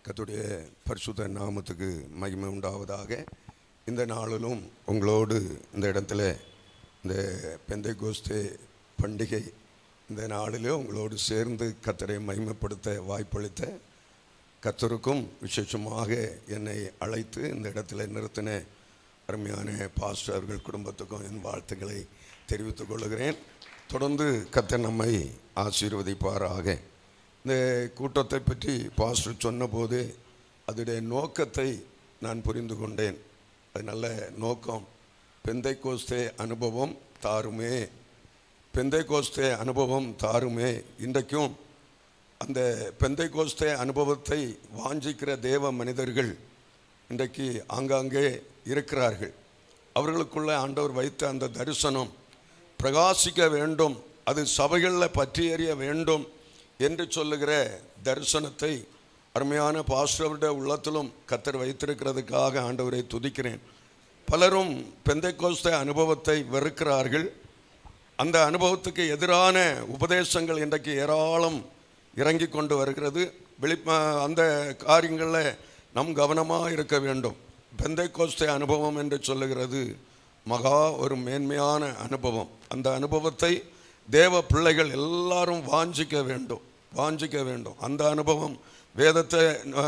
கர்த்தருடைய பரிசுத்த நாமத்துக்கு மகிமை உண்டாவதாக இந்த நாளிலும் உங்களோடு இந்த இடத்துல இந்த பெந்தை கோஸ்தே பண்டிகை இந்த நாளிலே உங்களோடு சேர்ந்து கர்த்தரை மகிமைப்படுத்த வாய்ப்பளித்த கர்த்தருக்கும் விசேஷமாக என்னை அழைத்து இந்த இடத்துல நிறுத்தின அருமையான பாஸ்டர் அவர்கள் குடும்பத்துக்கும் என் வாழ்த்துக்களை தெரிவித்துக் கொள்கிறேன் தொடர்ந்து கர்த்தர் நம்மை ஆசீர்வதிப்பாராக இந்த கூட்டத்தை பற்றி பாஸ்டர் சொன்னபோது அதனுடைய நோக்கத்தை நான் புரிந்து கொண்டேன் அது நல்ல நோக்கம் பெந்தை கோஸ்தே அனுபவம் தாருமே பெந்தை கோஸ்தே அனுபவம் தாருமே இன்றைக்கும் அந்த பெந்தை கோஸ்தே அனுபவத்தை வாஞ்சிக்கிற தேவ மனிதர்கள் இன்றைக்கு ஆங்காங்கே இருக்கிறார்கள் அவர்களுக்குள்ள ஆண்டவர் வைத்த அந்த தரிசனம் பிரகாசிக்க வேண்டும் அது சபைகளில் பற்றி எறிய வேண்டும் என்று சொல்லுகிற தரிசனத்தை அருமையான பாஸ்டருடைய உள்ளத்திலும் கத்தர் வைத்திருக்கிறதுக்காக ஆண்டவரை துதிக்கிறேன் பலரும் பெந்தைக்கோஸ்த அனுபவத்தை வெறுக்கிறார்கள் அந்த அனுபவத்துக்கு எதிரான உபதேசங்கள் இன்றைக்கு ஏராளம் இறங்கி கொண்டு வருகிறது வெளி அந்த காரியங்களில் நம் கவனமாக இருக்க வேண்டும் பெந்தைக்கோஸ்தை அனுபவம் என்று சொல்லுகிறது மகா ஒரு மேன்மையான அனுபவம் அந்த அனுபவத்தை தேவ பிள்ளைகள் எல்லாரும் வாஞ்சிக்க வேண்டும் வாஞ்சிக்க வேண்டும் அந்த அனுபவம் வேதத்தை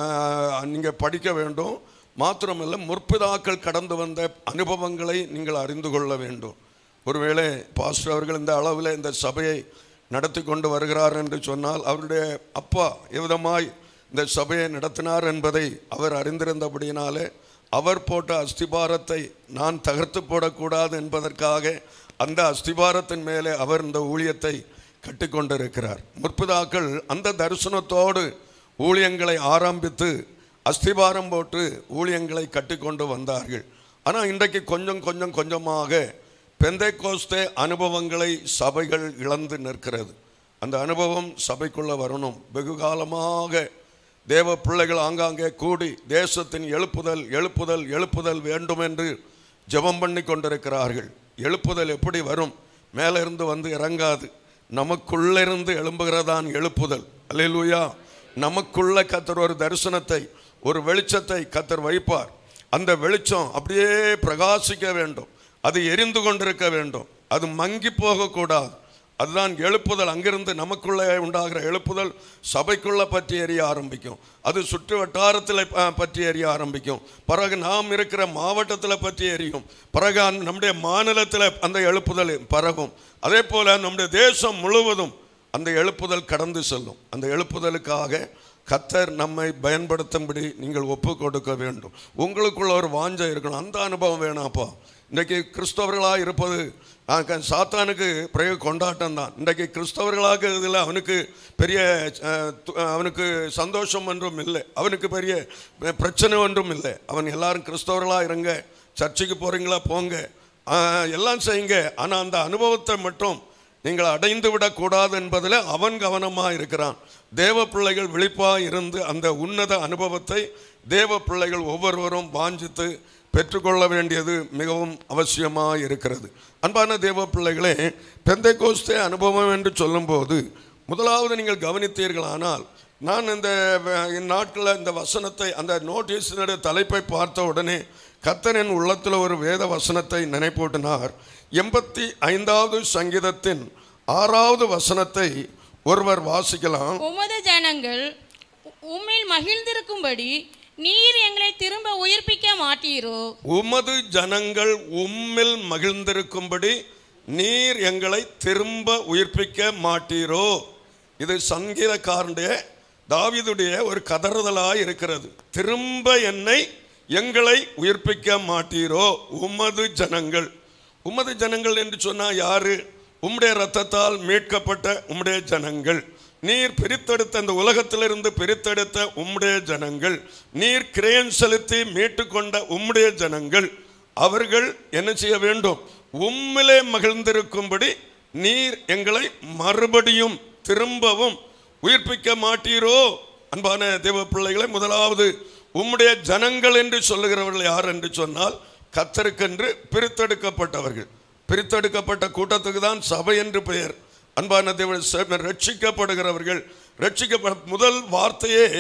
நீங்கள் படிக்க வேண்டும் மாத்திரமல்ல முற்பிதாக்கள் கடந்து வந்த அனுபவங்களை நீங்கள் அறிந்து கொள்ள வேண்டும் ஒருவேளை பாஸ்டர் அவர்கள் இந்த அளவில் இந்த சபையை நடத்தி கொண்டு வருகிறார் என்று சொன்னால் அவருடைய அப்பா எவ்விதமாய் இந்த சபையை நடத்தினார் என்பதை அவர் அறிந்திருந்தபடியினாலே அவர் போட்ட அஸ்திபாரத்தை நான் தகர்த்து போடக்கூடாது என்பதற்காக அந்த அஸ்திபாரத்தின் மேலே அவர் இந்த ஊழியத்தை கட்டிக்கொண்டிருக்கிறார் முற்பிதாக்கள் அந்த தரிசனத்தோடு ஊழியங்களை ஆரம்பித்து அஸ்திபாரம் போட்டு ஊழியங்களை கட்டிக்கொண்டு வந்தார்கள் ஆனால் இன்றைக்கு கொஞ்சம் கொஞ்சம் கொஞ்சமாக பெந்தை கோஸ்தே அனுபவங்களை சபைகள் இழந்து நிற்கிறது அந்த அனுபவம் சபைக்குள்ளே வரணும் வெகு காலமாக தேவ பிள்ளைகள் ஆங்காங்கே கூடி தேசத்தின் எழுப்புதல் எழுப்புதல் எழுப்புதல் வேண்டும் என்று ஜெபம் பண்ணி கொண்டிருக்கிறார்கள் எழுப்புதல் எப்படி வரும் மேலிருந்து வந்து இறங்காது நமக்குள்ளிருந்து எழும்புகிறதான் எழுப்புதல் அல்லேலூயா நமக்குள்ள கத்தர் ஒரு தரிசனத்தை ஒரு வெளிச்சத்தை கத்தர் வைப்பார் அந்த வெளிச்சம் அப்படியே பிரகாசிக்க வேண்டும் அது எரிந்து கொண்டிருக்க வேண்டும் அது மங்கி போகக்கூடாது அதுதான் எழுப்புதல் அங்கிருந்து நமக்குள்ளே உண்டாகிற எழுப்புதல் சபைக்குள்ளே பற்றி எறிய ஆரம்பிக்கும் அது சுற்று வட்டாரத்தில் பற்றி எறிய ஆரம்பிக்கும் பிறகு நாம் இருக்கிற மாவட்டத்தில் பற்றி எரியும் பிறகு நம்முடைய மாநிலத்தில் அந்த எழுப்புதல் பரவும் அதே போல் நம்முடைய தேசம் முழுவதும் அந்த எழுப்புதல் கடந்து செல்லும் அந்த எழுப்புதலுக்காக கத்தர் நம்மை பயன்படுத்தும்படி நீங்கள் ஒப்பு கொடுக்க வேண்டும் உங்களுக்குள்ள ஒரு வாஞ்சம் இருக்கணும் அந்த அனுபவம் வேணாப்பா இன்றைக்கு கிறிஸ்தவர்களாக இருப்பது சாத்தானுக்கு பிறகு கொண்டாட்டம் தான் இன்றைக்கு கிறிஸ்தவர்களாக இதில் அவனுக்கு பெரிய அவனுக்கு சந்தோஷம் ஒன்றும் இல்லை அவனுக்கு பெரிய பிரச்சனை ஒன்றும் இல்லை அவன் எல்லாரும் கிறிஸ்தவர்களாக இருங்க சர்ச்சுக்கு போகிறீங்களா போங்க எல்லாம் செய்யுங்க ஆனால் அந்த அனுபவத்தை மட்டும் நீங்கள் அடைந்து விடக்கூடாது என்பதில் அவன் கவனமாக இருக்கிறான் தேவ பிள்ளைகள் விழிப்பாக இருந்து அந்த உன்னத அனுபவத்தை தேவ பிள்ளைகள் ஒவ்வொருவரும் வாஞ்சித்து பெற்றுக்கொள்ள வேண்டியது மிகவும் அவசியமாக இருக்கிறது அன்பான தேவ பிள்ளைகளே பெந்தை கோஸ்தே அனுபவம் என்று சொல்லும்போது முதலாவது நீங்கள் கவனித்தீர்களானால் நான் இந்த நாட்களில் இந்த வசனத்தை அந்த நோட்டீஸினுடைய தலைப்பை பார்த்த உடனே கத்தனின் உள்ளத்தில் ஒரு வேத வசனத்தை நினைப்பூட்டினார் எண்பத்தி ஐந்தாவது சங்கீதத்தின் ஆறாவது வசனத்தை ஒருவர் வாசிக்கலாம் உமது ஜனங்கள் உம்மில் மகிழ்ந்திருக்கும்படி நீர் எங்களை திரும்ப உயிர்ப்பிக்க மாட்டீரோ உமது ஜனங்கள் உம்மில் மகிழ்ந்திருக்கும்படி நீர் எங்களை திரும்ப உயிர்ப்பிக்க மாட்டீரோ இது சங்கீதக்காரனுடைய தாவிதுடைய ஒரு கதறுதலாக இருக்கிறது திரும்ப என்னை எங்களை உயிர்ப்பிக்க மாட்டீரோ உமது ஜனங்கள் உமது ஜனங்கள் என்று சொன்னால் யாரு உம்முடைய ரத்தத்தால் மீட்கப்பட்ட உம்முடைய ஜனங்கள் நீர் பிரித்தெடுத்த அந்த உலகத்திலிருந்து பிரித்தெடுத்த உம்முடைய ஜனங்கள் நீர் கிரேன் செலுத்தி மீட்டு கொண்ட உம்முடைய ஜனங்கள் அவர்கள் என்ன செய்ய வேண்டும் உம்மிலே மகிழ்ந்திருக்கும்படி நீர் எங்களை மறுபடியும் திரும்பவும் உயிர்ப்பிக்க மாட்டீரோ அன்பான தேவ பிள்ளைகளை முதலாவது உம்முடைய ஜனங்கள் என்று சொல்லுகிறவர்கள் யார் என்று சொன்னால் கத்தருக்கென்று பிரித்தெடுக்கப்பட்டவர்கள் பிரித்தெடுக்கப்பட்ட கூட்டத்துக்கு தான் சபை என்று பெயர் அன்பான தேவ ரட்சிக்கப்படுகிறவர்கள் ரட்சிக்கப்பட முதல் வார்த்தையே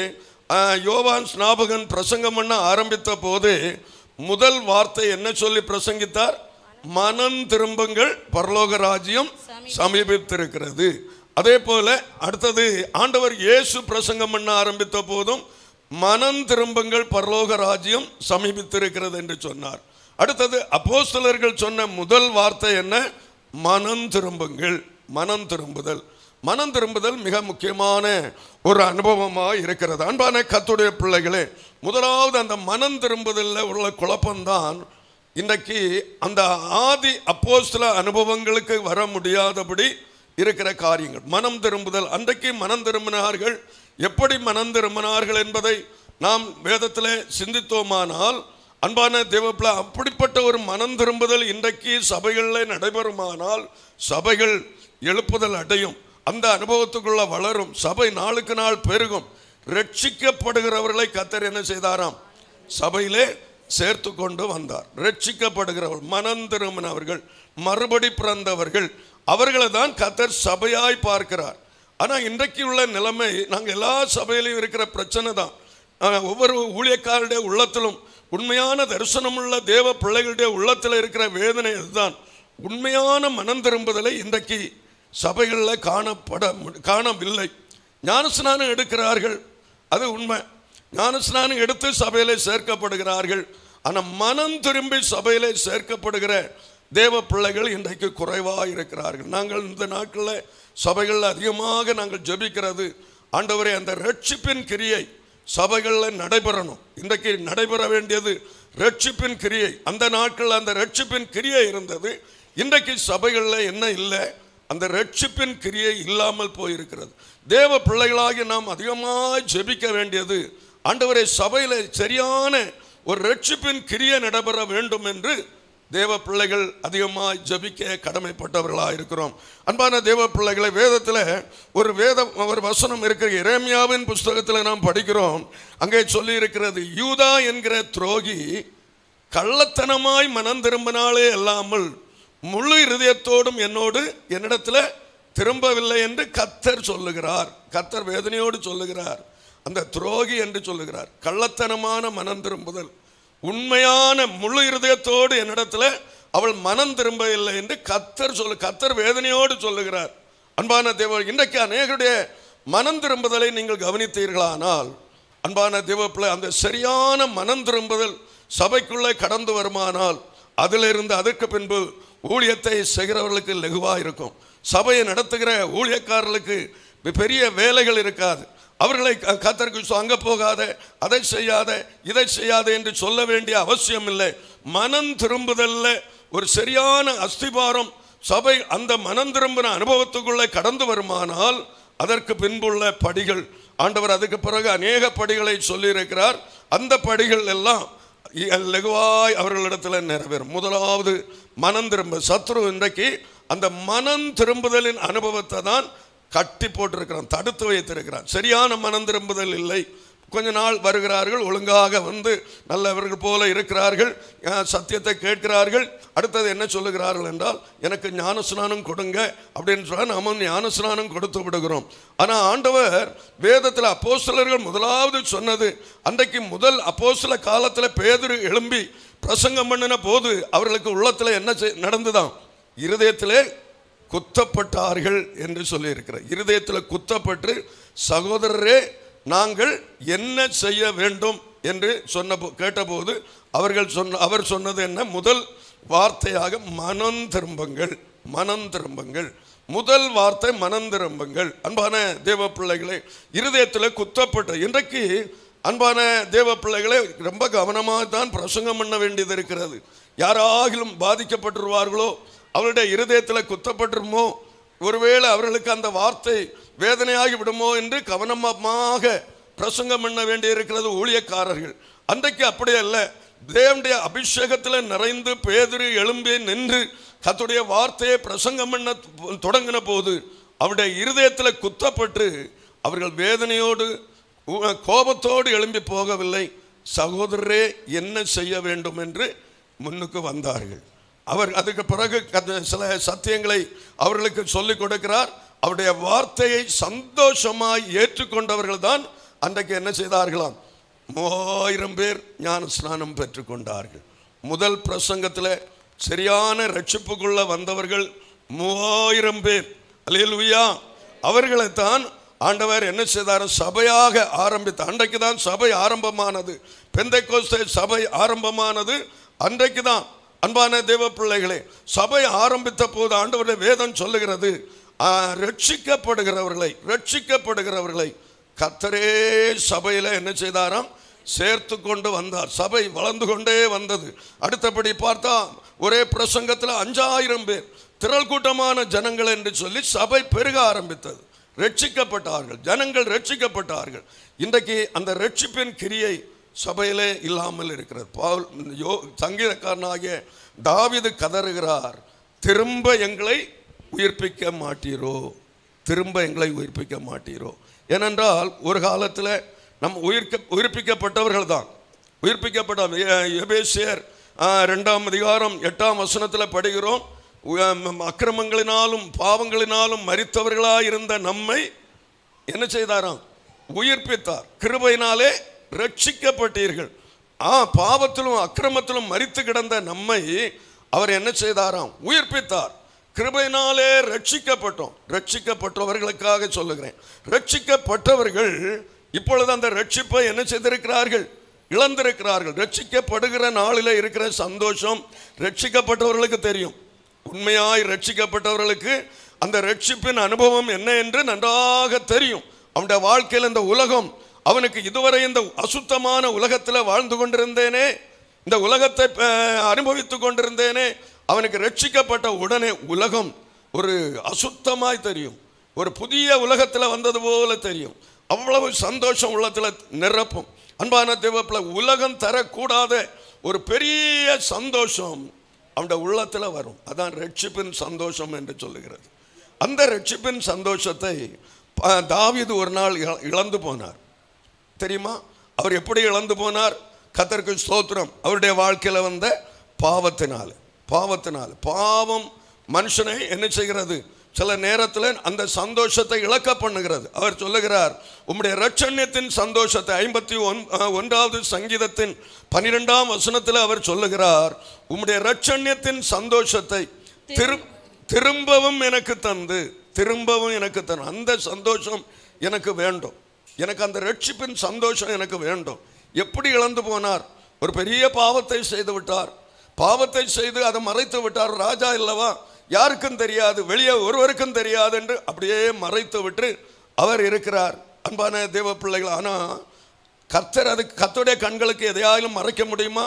ஆஹ், யோவான் ஸ்நாபகன் பிரசங்கம் பண்ண ஆரம்பித்த போது முதல் வார்த்தை என்ன சொல்லி பிரசங்கித்தார் மனம் திரும்புங்கள் பரலோக ராஜ்யம் சமீபித்திருக்கிறது அதே போல அடுத்தது ஆண்டவர் இயேசு பிரசங்கம் பண்ண ஆரம்பித்த போதும் மனம் திரும்புங்கள் பரலோக ராஜ்யம் சமீபித்திருக்கிறது என்று சொன்னார் அடுத்தது அப்போஸ்தலர்கள் சொன்ன முதல் வார்த்தை என்ன மனம் திரும்புங்கள் மனம் திரும்புதல் மனம் திரும்புதல் மிக முக்கியமான ஒரு அனுபவமாக இருக்கிறது அன்பான கத்துடைய பிள்ளைகளே முதலாவது அந்த மனம் திரும்புதலில் உள்ள குழப்பம்தான் இன்றைக்கு அந்த ஆதி அப்போஸ்தல அனுபவங்களுக்கு வர முடியாதபடி இருக்கிற காரியங்கள் மனம் திரும்புதல் அன்றைக்கு மனம் திரும்பினார்கள் எப்படி மனம் திரும்பினார்கள் என்பதை நாம் வேதத்தில் சிந்தித்தோமானால் அன்பான தேவப்பிள்ள அப்படிப்பட்ட ஒரு மனம் திரும்புதல் இன்றைக்கு சபைகளில் நடைபெறுமானால் சபைகள் எழுப்புதல் அடையும் அந்த அனுபவத்துக்குள்ள வளரும் சபை நாளுக்கு நாள் பெருகும் ரட்சிக்கப்படுகிறவர்களை கத்தர் என்ன செய்தாராம் சபையிலே சேர்த்து கொண்டு வந்தார் ரட்சிக்கப்படுகிறவர்கள் மனம் திரும்பினவர்கள் மறுபடி பிறந்தவர்கள் அவர்களை தான் கத்தர் சபையாய் பார்க்கிறார் ஆனால் இன்றைக்கு உள்ள நிலைமை நாங்கள் எல்லா சபையிலையும் இருக்கிற பிரச்சனை தான் ஆஹ், ஒவ்வொரு ஊழியக்காரருடைய உள்ளத்திலும் உண்மையான தரிசனமுள்ள தேவ பிள்ளைகளுடைய உள்ளத்தில் இருக்கிற வேதனை இதுதான் உண்மையான மனம் திரும்புதலை இன்றைக்கு சபைகளில் காணப்பட மு- காணவில்லை ஞானஸ்நானம் எடுக்கிறார்கள் அது உண்மை ஞானஸ்நானம் எடுத்து சபையிலே சேர்க்கப்படுகிறார்கள் ஆனால் மனம் திரும்பி சபையிலே சேர்க்கப்படுகிற தேவ பிள்ளைகள் இன்றைக்கு குறைவாக இருக்கிறார்கள் நாங்கள் இந்த நாட்களில் சபைகளில் அதிகமாக நாங்கள் ஜெபிக்கிறது ஆண்டவரே அந்த ரட்சிப்பின் கிரியை சபைகளில் நடைபெறணும் இன்றைக்கு நடைபெற வேண்டியது ரட்சிப்பின் கிரியை அந்த நாட்களில் அந்த ரட்சிப்பின் கிரியை இருந்தது இன்றைக்கு சபைகளில் என்ன இல்லை அந்த ரட்சிப்பின் கிரியை இல்லாமல் போயிருக்கிறது தேவ பிள்ளைகளாகி நாம் அதிகமாக ஜெபிக்க வேண்டியது ஆண்டவரை சபையில் சரியான ஒரு ரட்சிப்பின் கிரியை நடைபெற வேண்டும் என்று தேவ பிள்ளைகள் அதிகமாக ஜெபிக்க கடமைப்பட்டவர்களாக இருக்கிறோம் அன்பான தேவ பிள்ளைகளை வேதத்தில் ஒரு வேத ஒரு வசனம் இருக்கிற இரேமியாவின் புஸ்தகத்தில் நாம் படிக்கிறோம் அங்கே சொல்லி இருக்கிறது யூதா என்கிற துரோகி கள்ளத்தனமாய் மனம் திரும்பினாலே அல்லாமல் முழு இருதயத்தோடும் என்னோடு என்னிடத்தில் திரும்பவில்லை என்று கத்தர் சொல்லுகிறார் கத்தர் வேதனையோடு சொல்லுகிறார் அந்த துரோகி என்று சொல்லுகிறார் கள்ளத்தனமான மனம் திரும்புதல் உண்மையான முழு இருதயத்தோடு என்னிடத்தில் அவள் மனம் திரும்பவில்லை என்று கத்தர் சொல்லு கத்தர் வேதனையோடு சொல்லுகிறார் அன்பான தேவ இன்றைக்கு அநேகருடைய மனம் திரும்புதலை நீங்கள் கவனித்தீர்களானால் அன்பான தேவப்பிள்ளை அந்த சரியான மனம் திரும்புதல் சபைக்குள்ளே கடந்து வருமானால் அதிலிருந்து அதற்கு பின்பு ஊழியத்தை செய்கிறவர்களுக்கு லெகுவாக இருக்கும் சபையை நடத்துகிற ஊழியக்காரர்களுக்கு பெரிய வேலைகள் இருக்காது அவர்களை க- கர்த்தருக்கு சொ- அங்க போகாத அதை செய்யாத இதை செய்யாத என்று சொல்ல வேண்டிய அவசியம் இல்லை மனம் திரும்புதல்ல ஒரு சரியான அஸ்திபாரம் சபை அந்த மனம் திரும்பின அனுபவத்துக்குள்ளே கடந்து வருமானால் அதற்கு பின்புள்ள படிகள் ஆண்டவர் அதுக்கு பிறகு அநேக படிகளை சொல்லியிருக்கிறார் அந்த படிகள் எல்லாம் இ- லகுவாய் அவர்களிடத்தில் நிறைவேறும் முதலாவது மனம் திரும்ப சத்ரு இன்றைக்கு அந்த மனம் திரும்புதலின் அனுபவத்தை தான் கட்டி போட்டிருக்கிறான் தடுத்து வைத்திருக்கிறான் சரியான மனம் திரும்புதல் இல்லை கொஞ்ச நாள் வருகிறார்கள் ஒழுங்காக வந்து நல்லவர்கள் போல இருக்கிறார்கள் அஹ், சத்தியத்தை கேட்கிறார்கள் அடுத்தது என்ன சொல்லுகிறார்கள் என்றால் எனக்கு ஞானஸ்நானம் கொடுங்க அப்படின்னு சொன்னால் நாம ஞானஸ்நானம் கொடுத்து விடுகிறோம் ஆனால் ஆண்டவர் வேதத்தில் அப்போஸ்தலர்கள் முதலாவது சொன்னது அன்றைக்கு முதல் அப்போஸ்தல காலத்தில் பேதுரு எழும்பி பிரசங்கம் பண்ணின போது அவர்களுக்கு உள்ளத்தில் என்ன செய்- நடந்துதான் இருதயத்திலே குத்தப்பட்டார்கள் என்று சொல்லியிருக்கிறார் இருதயத்தில் குத்தப்பட்டு சகோதரரே நாங்கள் என்ன செய்ய வேண்டும் என்று சொன்ன போ- கேட்டபோது அவர்கள் சொன்ன அவர் சொன்னது என்ன முதல் வார்த்தையாக மனம் திரும்புங்கள் மனம் திரும்புங்கள் முதல் வார்த்தை மனம் திரும்புங்கள் அன்பான தேவ பிள்ளைகளே இருதயத்தில் குத்தப்பட்ட இன்றைக்கு அன்பான தேவ பிள்ளைகளே ரொம்ப கவனமாக தான் பிரசங்கம் பண்ண வேண்டியது இருக்கிறது யாராகிலும் பாதிக்கப்பட்டுருவார்களோ அவருடைய இருதயத்தில் குத்தப்பட்டுருமோ ஒருவேளை அவர்களுக்கு அந்த வார்த்தை வேதனையாகி விடுமோ என்று கவனமாக பிரசங்கம் பண்ண வேண்டியிருக்கிறது ஊழியக்காரர்கள் அன்றைக்கு அப்படி அல்ல தேவனுடைய அபிஷேகத்தில் நிறைந்து பேதிரு எழும்பி நின்று கர்த்தருடைய வார்த்தையை பிரசங்கம் பண்ண தொடங்கின போது அவருடைய இருதயத்தில் குத்தப்பட்டு அவர்கள் வேதனையோடு உ- கோபத்தோடு எழும்பி போகவில்லை சகோதரரே என்ன செய்ய வேண்டும் என்று முன்னுக்கு வந்தார்கள் அவர் அதுக்கு பிறகு கத்த- சில சத்தியங்களை அவர்களுக்கு சொல்லிக் கொடுக்கிறார் அவருடைய வார்த்தையை சந்தோஷமாய் ஏற்றுக்கொண்டவர்கள் தான் அன்றைக்கு என்ன செய்தார்களாம் மூவாயிரம் பேர் ஞான ஸ்நானம் பெற்றுக்கொண்டார்கள் முதல் பிரசங்கத்தில் சரியான ரட்சிப்புக்குள்ள வந்தவர்கள் மூவாயிரம் பேர் அல்லேலூயா அவர்களைத்தான் ஆண்டவர் என்ன செய்தார் சபையாக ஆரம்பித்த அன்றைக்கு தான் சபை ஆரம்பமானது பெந்தைக்கோஸ்தே சபை ஆரம்பமானது அன்றைக்கு தான் அன்பான தேவ பிள்ளைகளே சபை ஆரம்பித்த போது ஆண்டவருடைய வேதம் சொல்லுகிறது ஆ, ரட்சிக்கப்படுகிறவர்களை ரட்சிக்கப்படுகிறவர்களை கர்த்தரே சபையில் என்ன செய்தாராம் சேர்த்து கொண்டு வந்தார் சபை வளர்ந்து கொண்டே வந்தது அடுத்தபடி பார்த்தா ஒரே பிரசங்கத்தில் அஞ்சாயிரம் பேர் திரள் கூட்டமான ஜனங்கள் என்று சொல்லி சபை பெருக ஆரம்பித்தது ரட்சிக்கப்பட்டார்கள் ஜனங்கள் ரட்சிக்கப்பட்டார்கள் இன்றைக்கு அந்த ரட்சிப்பின் கிரியை சபையிலே இல்லாமல் இருக்கிறது பவுல் யோ சங்கீதக்காரனாகிய தாவீது கதறுகிறார் திரும்ப எங்களை உயிர்ப்பிக்க மாட்டீரோ திரும்ப எங்களை உயிர்ப்பிக்க மாட்டீரோ ஏனென்றால் ஒரு காலத்தில் நம் உயிர்க்க உயிர்ப்பிக்கப்பட்டவர்கள் தான் உயிர்ப்பிக்கப்பட்ட எ- எபேசியர் ஆ, ரெண்டாம் அதிகாரம் எட்டாம் வசனத்தில் படுகிறோம் உ- அக்கிரமங்களினாலும் பாவங்களினாலும் மரித்தவர்களாய் இருந்த நம்மை என்ன செய்தாராம் உயிர்ப்பித்தார் கிருபையினாலே ரட்சிக்கப்பட்டீர்கள் ஆ பாவத்திலும் அக்கிரமத்திலும் மரித்து கிடந்த நம்மை அவர் என்ன செய்தாராம் உயிர்ப்பித்தார் கிருபையினாலே ரட்சிக்கப்பட்டோம் ரட்சிக்கப்பட்டவர்களுக்காக சொல்லுகிறேன் ரட்சிக்கப்பட்டவர்கள் இப்பொழுது அந்த ரட்சிப்பை என்ன செய்திருக்கிறார்கள் இழந்திருக்கிறார்கள் ரட்சிக்கப்படுகிற நாளில் இருக்கிற சந்தோஷம் ரட்சிக்கப்பட்டவர்களுக்கு தெரியும் உண்மையாய் ரட்சிக்கப்பட்டவர்களுக்கு அந்த ரட்சிப்பின் அனுபவம் என்ன என்று நன்றாக தெரியும் அவனுடைய வாழ்க்கையில் இந்த உலகம் அவனுக்கு இதுவரை இந்த அசுத்தமான உலகத்தில் வாழ்ந்து கொண்டிருந்தேனே இந்த உலகத்தை அஹ், அனுபவித்துக் கொண்டிருந்தேனே அவனுக்கு ரட்சிக்கப்பட்ட உடனே உலகம் ஒரு அசுத்தமாய் தெரியும் ஒரு புதிய உலகத்தில் வந்தது போல தெரியும் அவ்வளவு சந்தோஷம் உள்ளத்தில் நிரப்பும் அன்பான தேவப்பில் உலகம் தரக்கூடாத ஒரு பெரிய சந்தோஷம் அவனுடைய உள்ளத்தில் வரும் அதான் ரட்சிப்பின் சந்தோஷம் என்று சொல்லுகிறது அந்த ரட்சிப்பின் சந்தோஷத்தை ப- தாவீது ஒரு நாள் இழ- இழந்து போனார் தெரியுமா அவர் எப்படி இழந்து போனார் கத்தருக்கு ஸ்தோத்திரம் அவருடைய வாழ்க்கையில் வந்த பாவத்தினால் பாவத்தினால் பாவம் மனுஷனை என்ன செய்கிறது சில நேரத்தில் அந்த சந்தோஷத்தை இழக்க பண்ணுகிறது அவர் சொல்லுகிறார் உம்முடைய ரட்சண்யத்தின் சந்தோஷத்தை ஐம்பத்தி ஒன் அஹ், ஒன்றாவது சங்கீதத்தின் பன்னிரெண்டாம் வசனத்தில் அவர் சொல்லுகிறார் உம்முடைய ரட்சண்யத்தின் சந்தோஷத்தை திரு திரும்பவும் எனக்கு தந்து திரும்பவும் எனக்கு தந்து அந்த சந்தோஷம் எனக்கு வேண்டும் எனக்கு அந்த ரட்சிப்பின் சந்தோஷம் எனக்கு வேண்டும் எப்படி இழந்து போனார் ஒரு பெரிய பாவத்தை செய்து விட்டார் பாவத்தை செய்து அதை மறைத்து விட்டார் ராஜா இல்லவா யாருக்கும் தெரியாது வெளியே ஒருவருக்கும் தெரியாது என்று அப்படியே மறைத்து விட்டு அவர் இருக்கிறார் அன்பான தேவ பிள்ளைகள் ஆனால் கர்த்தர் அதுக்கு கர்த்தருடைய கண்களுக்கு எதையாலும் மறைக்க முடியுமா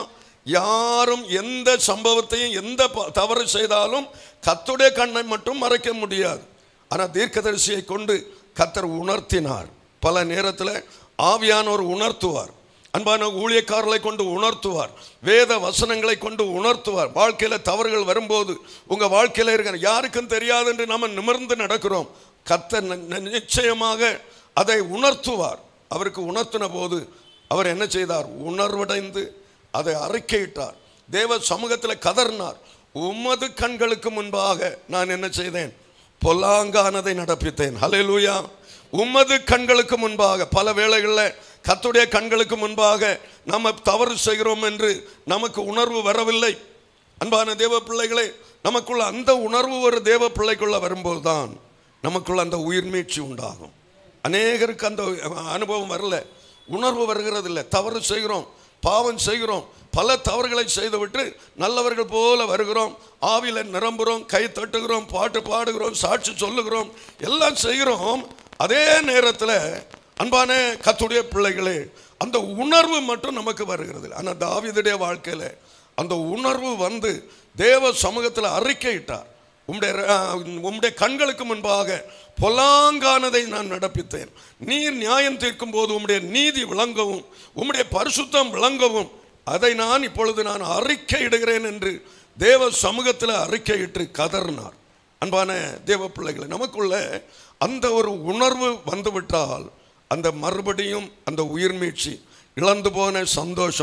யாரும் எந்த சம்பவத்தையும் எந்த ப- தவறு செய்தாலும் கர்த்தருடைய கண்ணை மட்டும் மறைக்க முடியாது ஆனால் தீர்க்கதரிசியை கொண்டு கர்த்தர் உணர்த்தினார் பல நேரத்தில் ஆவியானவர் உணர்த்துவார் அன்பான ஊழியக்காரர்களை கொண்டு உணர்த்துவார் வேத வசனங்களை கொண்டு உணர்த்துவார் வாழ்க்கையில் தவறுகள் வரும்போது உங்கள் வாழ்க்கையில் இருக்கிற யாருக்கும் தெரியாது என்று நம்ம நிமிர்ந்து நடக்கிறோம் கர்த்தர் நி- நி- நிச்சயமாக அதை உணர்த்துவார் அவருக்கு உணர்த்தின போது அவர் என்ன செய்தார் உணர்வடைந்து அதை அறிக்கையிட்டார் தேவ சமூகத்தில் கதறினார் உமது கண்களுக்கு முன்பாக நான் என்ன செய்தேன் பொல்லாங்கானதை நடப்பித்தேன் ஹalleluya உமது கண்களுக்கு முன்பாக பல வேளைகளில் கர்த்தருடைய கண்களுக்கு முன்பாக நம்ம தவறு செய்கிறோம் என்று நமக்கு உணர்வு வரவில்லை அன்பான தேவ பிள்ளைகளே நமக்குள்ள அந்த உணர்வு ஒரு தேவ பிள்ளைக்குள்ள வரும்போது தான் நமக்குள்ள அந்த உயிர் மீட்சி உண்டாகும் அநேகருக்கு அந்த அனுபவம் வரல உணர்வு வருகிறது இல்லை தவறு செய்கிறோம் பாவம் செய்கிறோம் பல தவறுகளை செய்துவிட்டு நல்லவர்கள் போல வருகிறோம் ஆவில நிரம்புகிறோம் கை தட்டுகிறோம் பாட்டு பாடுகிறோம் சாட்சி சொல்லுகிறோம் எல்லாம் செய்கிறோம் அதே நேரத்தில் அன்பான கத்துடைய பிள்ளைகளே அந்த உணர்வு மட்டும் நமக்கு வருகிறது ஆனால் தாவீதுடைய வாழ்க்கையில் அந்த உணர்வு வந்து தேவ சமூகத்தில் அறிக்கையிட்டார் உம்முடைய அஹ், உம்முடைய கண்களுக்கு முன்பாக பொல்லாங்கானதை நான் நடப்பித்தேன் நீர் நியாயம் தீர்க்கும் போது உம்முடைய நீதி விளங்கவும் உம்முடைய பரிசுத்தம் விளங்கவும் அதை நான் இப்பொழுது நான் அறிக்கையிடுகிறேன் என்று தேவ சமூகத்தில் அறிக்கையிட்டு கதறினார் அன்பான தேவ பிள்ளைகளை நமக்குள்ள அந்த ஒரு உணர்வு வந்துவிட்டால் அந்த மறுபடியும் அந்த உயிர் மீட்சி இழந்து போன சந்தோஷம்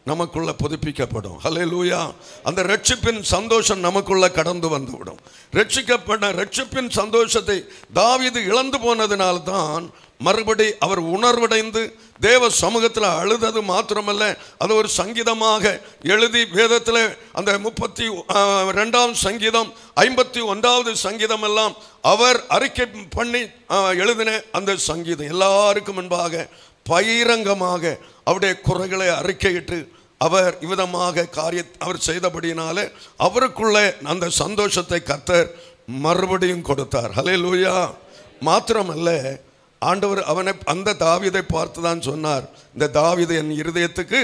நமக்குள்ள புதுப்பிக்கப்படும் ஹalleluya அந்த ரட்சிப்பின் சந்தோஷம் நமக்குள்ள கடந்து வந்துவிடும் ரட்சிக்கப்பட்ட ரட்சிப்பின் சந்தோஷத்தை தாவீது இழந்து போனதினால்தான் மறுபடி அவர் உணர்வடைந்து தேவ சமூகத்தில் அழுதது மாத்திரமல்ல அது ஒரு சங்கீதமாக எழுதி வேதத்தில் அந்த முப்பத்தி ஆஹ், ரெண்டாம் சங்கீதம் ஐம்பத்தி ஒன்றாவது சங்கீதம் எல்லாம் அவர் அறிக்கை பண்ணி ஆஹ், எழுதின அந்த சங்கீதம் எல்லாருக்கும் முன்பாக பகிரங்கமாக அவருடைய குறைகளை அறிக்கையிட்டு அவர் இவ்விதமாக காரிய அவர் செய்தபடியினாலே அவருக்குள்ள அந்த சந்தோஷத்தை கத்தர் மறுபடியும் கொடுத்தார் ஹலே லூயா மாத்திரமல்ல ஆண்டவர் அவனை அந்த தாவீதை பார்த்து தான் சொன்னார் இந்த தாவீது என் இருதயத்துக்கு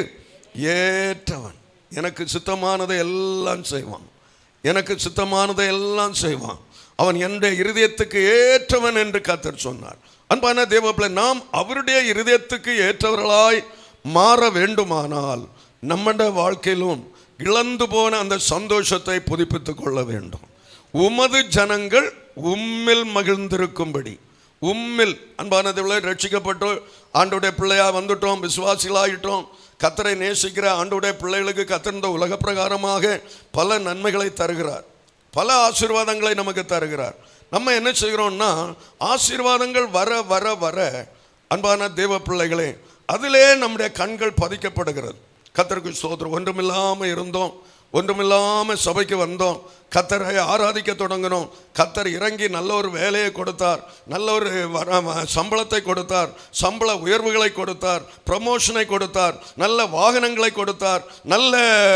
ஏற்றவன் எனக்கு சித்தமானதை எல்லாம் செய்வான் எனக்கு சித்தமானதை எல்லாம் செய்வான் அவன் என்னுடைய இருதயத்துக்கு ஏற்றவன் என்று கத்தர் சொன்னார் அன்பான தேவப்பிள்ளை நாம் அவருடைய இருதயத்துக்கு ஏற்றவர்களாய் மாற வேண்டுமானால் நம்முடைய வாழ்க்கையிலும் இழந்து போன அந்த சந்தோஷத்தை புதுப்பித்துக் கொள்ள வேண்டும் உமது ஜனங்கள் உம்மில் மகிழ்ந்திருக்கும்படி உம்மில் அன்பான தேவளை ரட்சிக்கப்பட்டு ஆண்டுடைய பிள்ளையா வந்துட்டோம் விசுவாசிகளாயிட்டோம் கத்தரை நேசிக்கிற ஆண்டுடைய பிள்ளைகளுக்கு கத்திருந்த உலக பிரகாரமாக பல நன்மைகளை தருகிறார் பல ஆசீர்வாதங்களை நமக்கு தருகிறார் நம்ம என்ன செய்கிறோம்னா ஆசீர்வாதங்கள் வர வர வர அன்பான தேவ பிள்ளைகளே அதிலே நம்முடைய கண்கள் பதிக்கப்படுகிறது கத்தருக்கு சோதரம் ஒன்றுமில்லாமல் இருந்தோம் ஒன்றுமில்லாமல் சபைக்கு வந்தோம் கத்தரை ஆராதிக்க தொடங்கினோம் கத்தர் இறங்கி நல்ல ஒரு வேலையை கொடுத்தார் நல்ல ஒரு வர- சம்பளத்தை கொடுத்தார் சம்பள உயர்வுகளை கொடுத்தார் ப்ரமோஷனை கொடுத்தார் நல்ல வாகனங்களை கொடுத்தார் நல்ல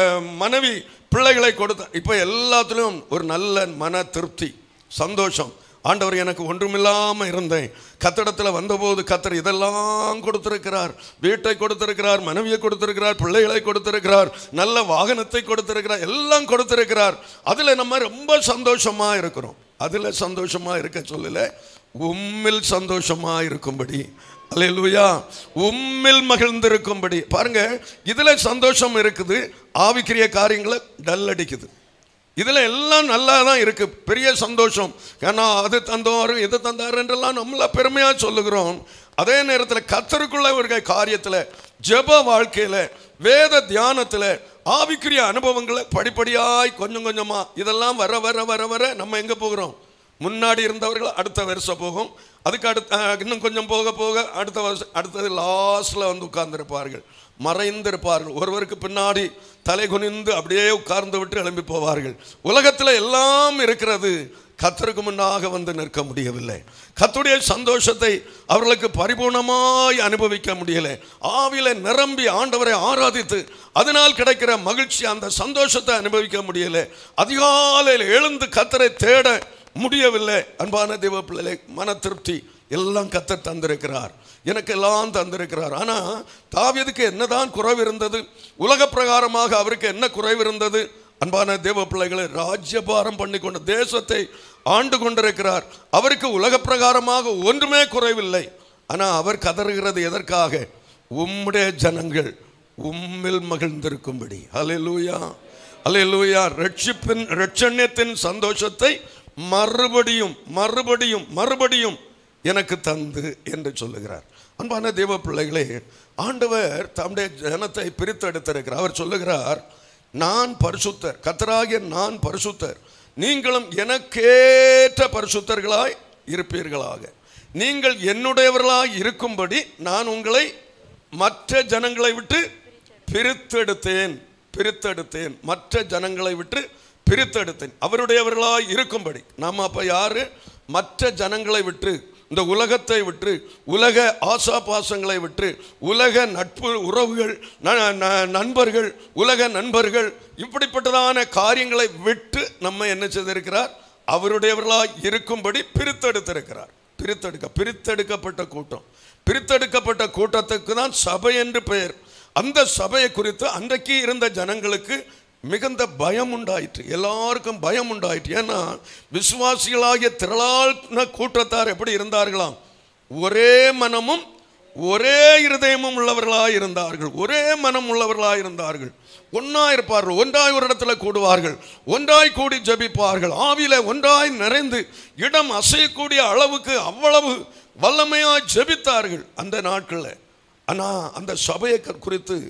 மனைவி பிள்ளைகளை கொடுத்தார் இப்போ எல்லாத்துலேயும் ஒரு நல்ல மன திருப்தி சந்தோஷம் ஆண்டவர் எனக்கு ஒன்றுமில்லாமல் இருந்தேன் கத்தடத்தில் வந்தபோது கத்தர் இதெல்லாம் கொடுத்திருக்கிறார் வீட்டை கொடுத்திருக்கிறார் மனைவியை கொடுத்திருக்கிறார் பிள்ளைகளை கொடுத்திருக்கிறார் நல்ல வாகனத்தை கொடுத்திருக்கிறார் எல்லாம் கொடுத்திருக்கிறார் அதில் நம்ம ரொம்ப சந்தோஷமா இருக்கிறோம் அதில் சந்தோஷமா இருக்க சொல்லல உம்மில் சந்தோஷமா இருக்கும்படி அல்லேலூயா உம்மில் மகிழ்ந்திருக்கும்படி பாருங்க இதுல சந்தோஷம் இருக்குது ஆவிக்கிரிய காரியங்களை டல் அடிக்குது இதில் எல்லாம் நல்லா தான் இருக்கு பெரிய சந்தோஷம் ஏன்னா அது தந்தோரு இது தந்தார் என்றெல்லாம் நம்மள பெருமையாக சொல்லுகிறோம் அதே நேரத்தில் கத்தருக்குள்ள ஒரு காரியத்தில் ஜெப வாழ்க்கையில் வேத தியானத்தில் ஆவிக்குரிய அனுபவங்களை படிப்படியாய் கொஞ்சம் கொஞ்சமாக இதெல்லாம் வர வர வர வர நம்ம எங்கே போகிறோம் முன்னாடி இருந்தவர்கள் அடுத்த வருஷம் போகும் அதுக்கு அடுத்த அஹ், இன்னும் கொஞ்சம் போக போக அடுத்த வருஷம் அடுத்தது லாஸ்ட்டில் வந்து உட்கார்ந்திருப்பார்கள் மறைந்திருப்பார்கள் ஒருவருக்கு பின்னாடி தலை குனிந்து அப்படியே உட்கார்ந்து விட்டு எழும்பி போவார்கள் உலகத்தில் எல்லாம் இருக்கிறது கத்தருக்கு முன்னாக வந்து நிற்க முடியவில்லை கத்துடைய சந்தோஷத்தை அவர்களுக்கு பரிபூர்ணமாய் அனுபவிக்க முடியலை ஆவில நிரம்பி ஆண்டவரை ஆராதித்து அதனால் கிடைக்கிற மகிழ்ச்சி அந்த சந்தோஷத்தை அனுபவிக்க முடியலை அதிகாலையில் எழுந்து கத்தரை தேட முடியவில்லை அன்பான தேவ பிள்ளைகளை மன திருப்தி எல்லாம் கத்தர் தந்திருக்கிறார் எனக்கு எல்லாம் தந்திருக்கிறார் ஆனால் தாவீதுக்கு என்னதான் குறைவு இருந்தது உலக பிரகாரமாக அவருக்கு என்ன குறைவு இருந்தது அன்பான தேவ பிள்ளைகளை ராஜ்யபாரம் பண்ணி கொண்ட தேசத்தை ஆண்டு கொண்டிருக்கிறார் அவருக்கு உலக பிரகாரமாக ஒன்றுமே குறைவில்லை ஆனால் அவர் கதறுகிறது எதற்காக உம்முடைய ஜனங்கள் உம்மில் மகிழ்ந்திருக்கும்படி அல்லேலூயா அல்லேலூயா ரட்சிப்பின் ரட்சண்யத்தின் சந்தோஷத்தை மறுபடியும் மறுபடியும் மறுபடியும் எனக்கு தந்து என்று சொல்லுகிறார் அன்பான தேவ பிள்ளைகளே ஆண்டவர் தம்முடைய ஜனத்தை பிரித்தெடுத்திருக்கிறார் அவர் சொல்லுகிறார் நான் பரிசுத்தர் கத்தராகிய நான் பரிசுத்தர் நீங்களும் எனக்கேற்ற பரிசுத்தர்களாய் இருப்பீர்களாக நீங்கள் என்னுடையவர்களாய் இருக்கும்படி நான் உங்களை மற்ற ஜனங்களை விட்டு பிரித்தெடுத்தேன் பிரித்தெடுத்தேன் மற்ற ஜனங்களை விட்டு பிரித்தெடுத்தேன் அவருடையவர்களாய் இருக்கும்படி நாம் அப்ப யாரு மற்ற ஜனங்களை விட்டு இந்த உலகத்தை விட்டு உலக ஆசாபாசங்களை விட்டு உலக நட்பு உறவுகள் ந- ந- நண்பர்கள் உலக நண்பர்கள் இப்படிப்பட்டதான காரியங்களை விட்டு நம்ம என்ன செய்திருக்கிறார் அவருடையவர்களாய் இருக்கும்படி பிரித்தெடுத்திருக்கிறார் பிரித்தெடுக்க பிரித்தெடுக்கப்பட்ட கூட்டம் பிரித்தெடுக்கப்பட்ட கூட்டத்துக்கு தான் சபை என்று பெயர் அந்த சபையை குறித்து அன்றைக்கு இருந்த ஜனங்களுக்கு மிகுந்த பயம் உண்டாயிற்று எல்லாருக்கும் பயம் உண்டாயிற்று ஏன்னா விசுவாசிகளாகிய திரளான கூட்டத்தார் எப்படி இருந்தார்களாம் ஒரே மனமும் ஒரே இருதயமும் உள்ளவர்களாய் இருந்தார்கள் ஒரே மனம் உள்ளவர்களாய் இருந்தார்கள் ஒன்றாய் இருப்பார்கள் ஒன்றாய் ஒரு இடத்துல கூடுவார்கள் ஒன்றாய் கூடி ஜெபிப்பார்கள் ஆவியில ஒன்றாய் நிறைந்து இடம் அசையக்கூடிய அளவுக்கு அவ்வளவு வல்லமையாய் ஜெபித்தார்கள் அந்த நாட்களில் ஆனா அந்த சபையை க- குறித்து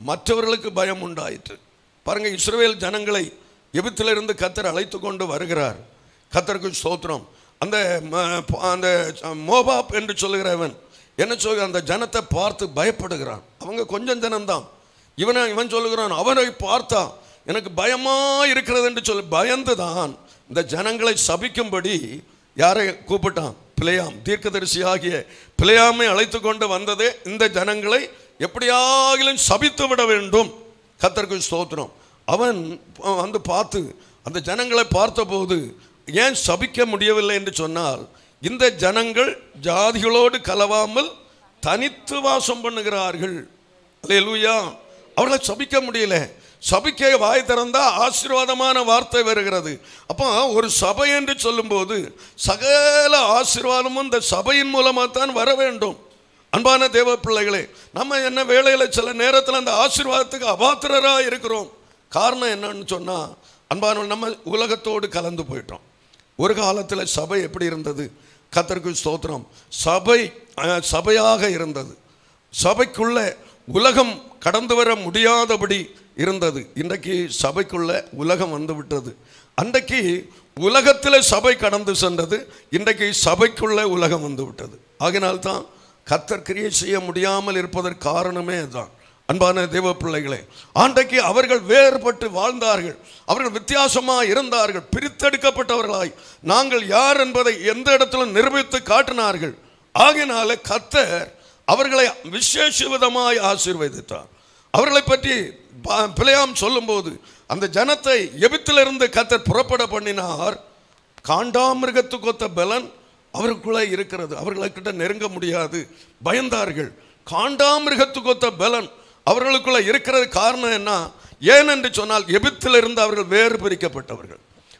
மற்றவர்களுக்கு பயம் உண்டாயிற்று பாருங்க இஸ்ரவேல் ஜனங்களை எபித்திலிருந்து கத்தர் அழைத்து கொண்டு வருகிறார் கத்தருக்கு ஸ்தோத்திரம் அந்த ம- அந்த மோபாப் என்று சொல்லுகிறவன் என்ன சொல்கிற அந்த ஜனத்தை பார்த்து பயப்படுகிறான் அவங்க கொஞ்சம் ஜனம்தான் இவனை இவன் சொல்லுகிறான் அவரை பார்த்தா எனக்கு பயமா இருக்கிறது என்று சொல்லி பயந்து தான் இந்த ஜனங்களை சபிக்கும்படி யாரை கூப்பிட்டான் பிழையாம் தீர்க்கதரிசியாகிய பிழையாமை அழைத்து கொண்டு வந்ததே இந்த ஜனங்களை எப்படியாகிலும் சபித்து விட வேண்டும் கத்தருக்கு ஸ்தோத்திரம் அவன் வந்து பார்த்து அந்த ஜனங்களை பார்த்தபோது ஏன் சபிக்க முடியவில்லை என்று சொன்னால் இந்த ஜனங்கள் ஜாதிகளோடு கலவாமல் தனித்து வாசம் பண்ணுகிறார்கள் அல்லேலூயா அவர்களை சபிக்க முடியல சபிக்க வாய் திறந்தா ஆசீர்வாதமான வார்த்தை வருகிறது அப்போ ஒரு சபை என்று சொல்லும்போது சகல ஆசீர்வாதமும் இந்த சபையின் மூலமாக தான் வர வேண்டும் அன்பான தேவ பிள்ளைகளே நம்ம என்ன வேலையில் சில நேரத்தில் அந்த ஆசீர்வாதத்துக்கு அபாத்திரராக இருக்கிறோம் காரணம் என்னன்னு சொன்னால் அன்பான நம்ம உலகத்தோடு கலந்து போயிட்டோம் ஒரு காலத்தில் சபை எப்படி இருந்தது கத்தருக்கு ஸ்தோத்திரம் சபை அஹ், சபையாக இருந்தது சபைக்குள்ள உலகம் கடந்து வர முடியாதபடி இருந்தது இன்றைக்கு சபைக்குள்ள உலகம் வந்து விட்டது அன்றைக்கு உலகத்தில் சபை கடந்து சென்றது இன்றைக்கு சபைக்குள்ள உலகம் வந்து விட்டது ஆகினால்தான் கத்தர் கிரியை செய்ய முடியாமல் இருப்பதற்கு காரணமே அதுதான் அன்பான தேவ பிள்ளைகளே ஆண்டைக்கு அவர்கள் வேறுபட்டு வாழ்ந்தார்கள் அவர்கள் வித்தியாசமாக இருந்தார்கள் பிரித்தெடுக்கப்பட்டவர்களாய் நாங்கள் யார் என்பதை எந்த இடத்திலும் நிரூபித்து காட்டினார்கள் ஆகையினால கத்தர் அவர்களை விசேஷ விதமாய் ஆசீர்வதித்தார் அவர்களை பற்றி ப- பிழையாம் சொல்லும்போது அந்த ஜனத்தை எபித்திலிருந்து கத்தர் புறப்பட பண்ணினார் காண்டாமிருகத்துக்கு ஒத்த பலன் அவருக்குள்ளே இருக்கிறது அவர்களுக்கிட்ட நெருங்க முடியாது பயந்தார்கள் காண்டாமிருகத்துக்கு ஒத்த பலன் அவர்களுக்குள்ள இருக்கிறது காரணம் என்ன ஏனென்று சொன்னால் எபித்திலிருந்து அவர்கள் வேறு பிரிக்கப்பட்டவர்கள்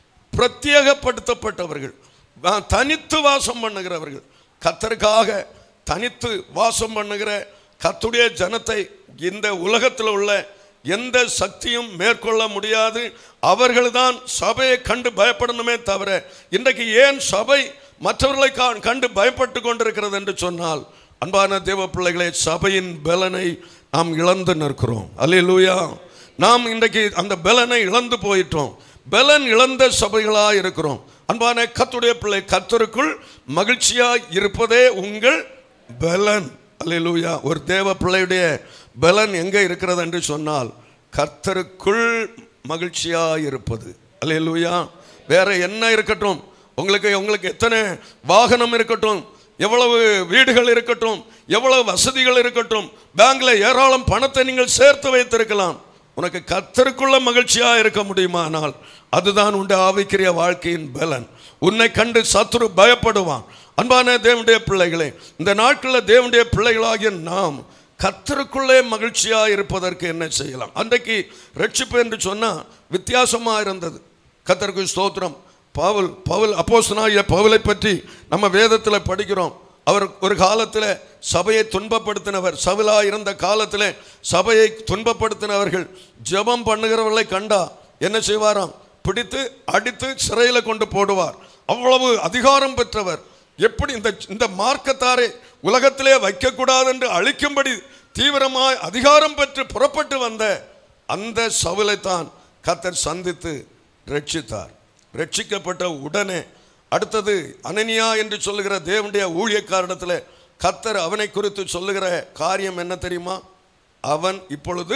பிரத்யேகப்படுத்தப்பட்டவர்கள் வா- தனித்து வாசம் பண்ணுகிறவர்கள் கத்தருக்காக தனித்து வாசம் பண்ணுகிற கத்துடைய ஜனத்தை இந்த உலகத்தில் உள்ள எந்த சக்தியும் மேற்கொள்ள முடியாது அவர்கள்தான் சபையை கண்டு பயப்படணுமே தவிர இன்றைக்கு ஏன் சபை மற்றவர்களை கா- கண்டு பயப்பட்டு கொண்டிருக்கிறது என்று சொன்னால் அன்பான தேவ பிள்ளைகளே சபையின் பலனை நாம் இழந்து நிற்கிறோம் அல்லேலூயா நாம் இன்றைக்கு அந்த பலனை இழந்து போயிட்டோம் பலன் இழந்த சபைகளாக இருக்கிறோம் அன்பான கத்துடைய பிள்ளை கத்தருக்குள் மகிழ்ச்சியாய் இருப்பதே உங்கள் பலன் அல்லேலூயா ஒரு தேவ பிள்ளையுடைய பலன் எங்கே இருக்கிறது என்று சொன்னால் கர்த்தருக்குள் மகிழ்ச்சியாய் இருப்பது அல்லேலூயா வேற என்ன இருக்கட்டும் உங்களுக்கு உங்களுக்கு எத்தனை வாகனம் இருக்கட்டும் எவ்வளவு வீடுகள் இருக்கட்டும் எவ்வளவு வசதிகள் இருக்கட்டும் பேங்க்ல ஏராளம் பணத்தை நீங்கள் சேர்த்து வைத்திருக்கலாம் உனக்கு கத்தருக்குள்ள மகிழ்ச்சியா இருக்க முடியுமானால் அதுதான் உண்டு ஆவிக்கிரிய வாழ்க்கையின் பலன் உன்னை கண்டு சத்துரு பயப்படுவான் அன்பான தேவனுடைய பிள்ளைகளே இந்த நாட்களில் தேவனுடைய பிள்ளைகளாகிய நாம் கத்தருக்குள்ளே மகிழ்ச்சியா இருப்பதற்கு என்ன செய்யலாம் அன்றைக்கு ரட்சிப்பு என்று சொன்னா வித்தியாசமா இருந்தது கத்தருக்கு ஸ்தோத்திரம் பவுல் பவுல் அப்போஸ்தலனாகிய பவுலை பற்றி நம்ம வேதத்தில் படிக்கிறோம் அவர் ஒரு காலத்தில் சபையை துன்பப்படுத்தினவர் சவுலா இருந்த காலத்தில் சபையை துன்பப்படுத்தினவர்கள் ஜெபம் பண்ணுகிறவர்களை கண்டா என்ன செய்வாராம் பிடித்து அடித்து சிறையில் கொண்டு போடுவார் அவ்வளவு அதிகாரம் பெற்றவர் எப்படி இந்த இந்த மார்க்கத்தாரை உலகத்திலே வைக்கக்கூடாது என்று அழிக்கும்படி தீவிரமாய் அதிகாரம் பெற்று புறப்பட்டு வந்த அந்த சவுலைத்தான் கத்தர் சந்தித்து ரட்சித்தார் ரட்சிக்கப்பட்ட உடனே அடுத்தது அனனியா என்று சொல்லுகிற தேவனுடைய ஊழியக்காரிடத்தில் கத்தர் அவனை குறித்து சொல்லுகிற காரியம் என்ன தெரியுமா அவன் இப்பொழுது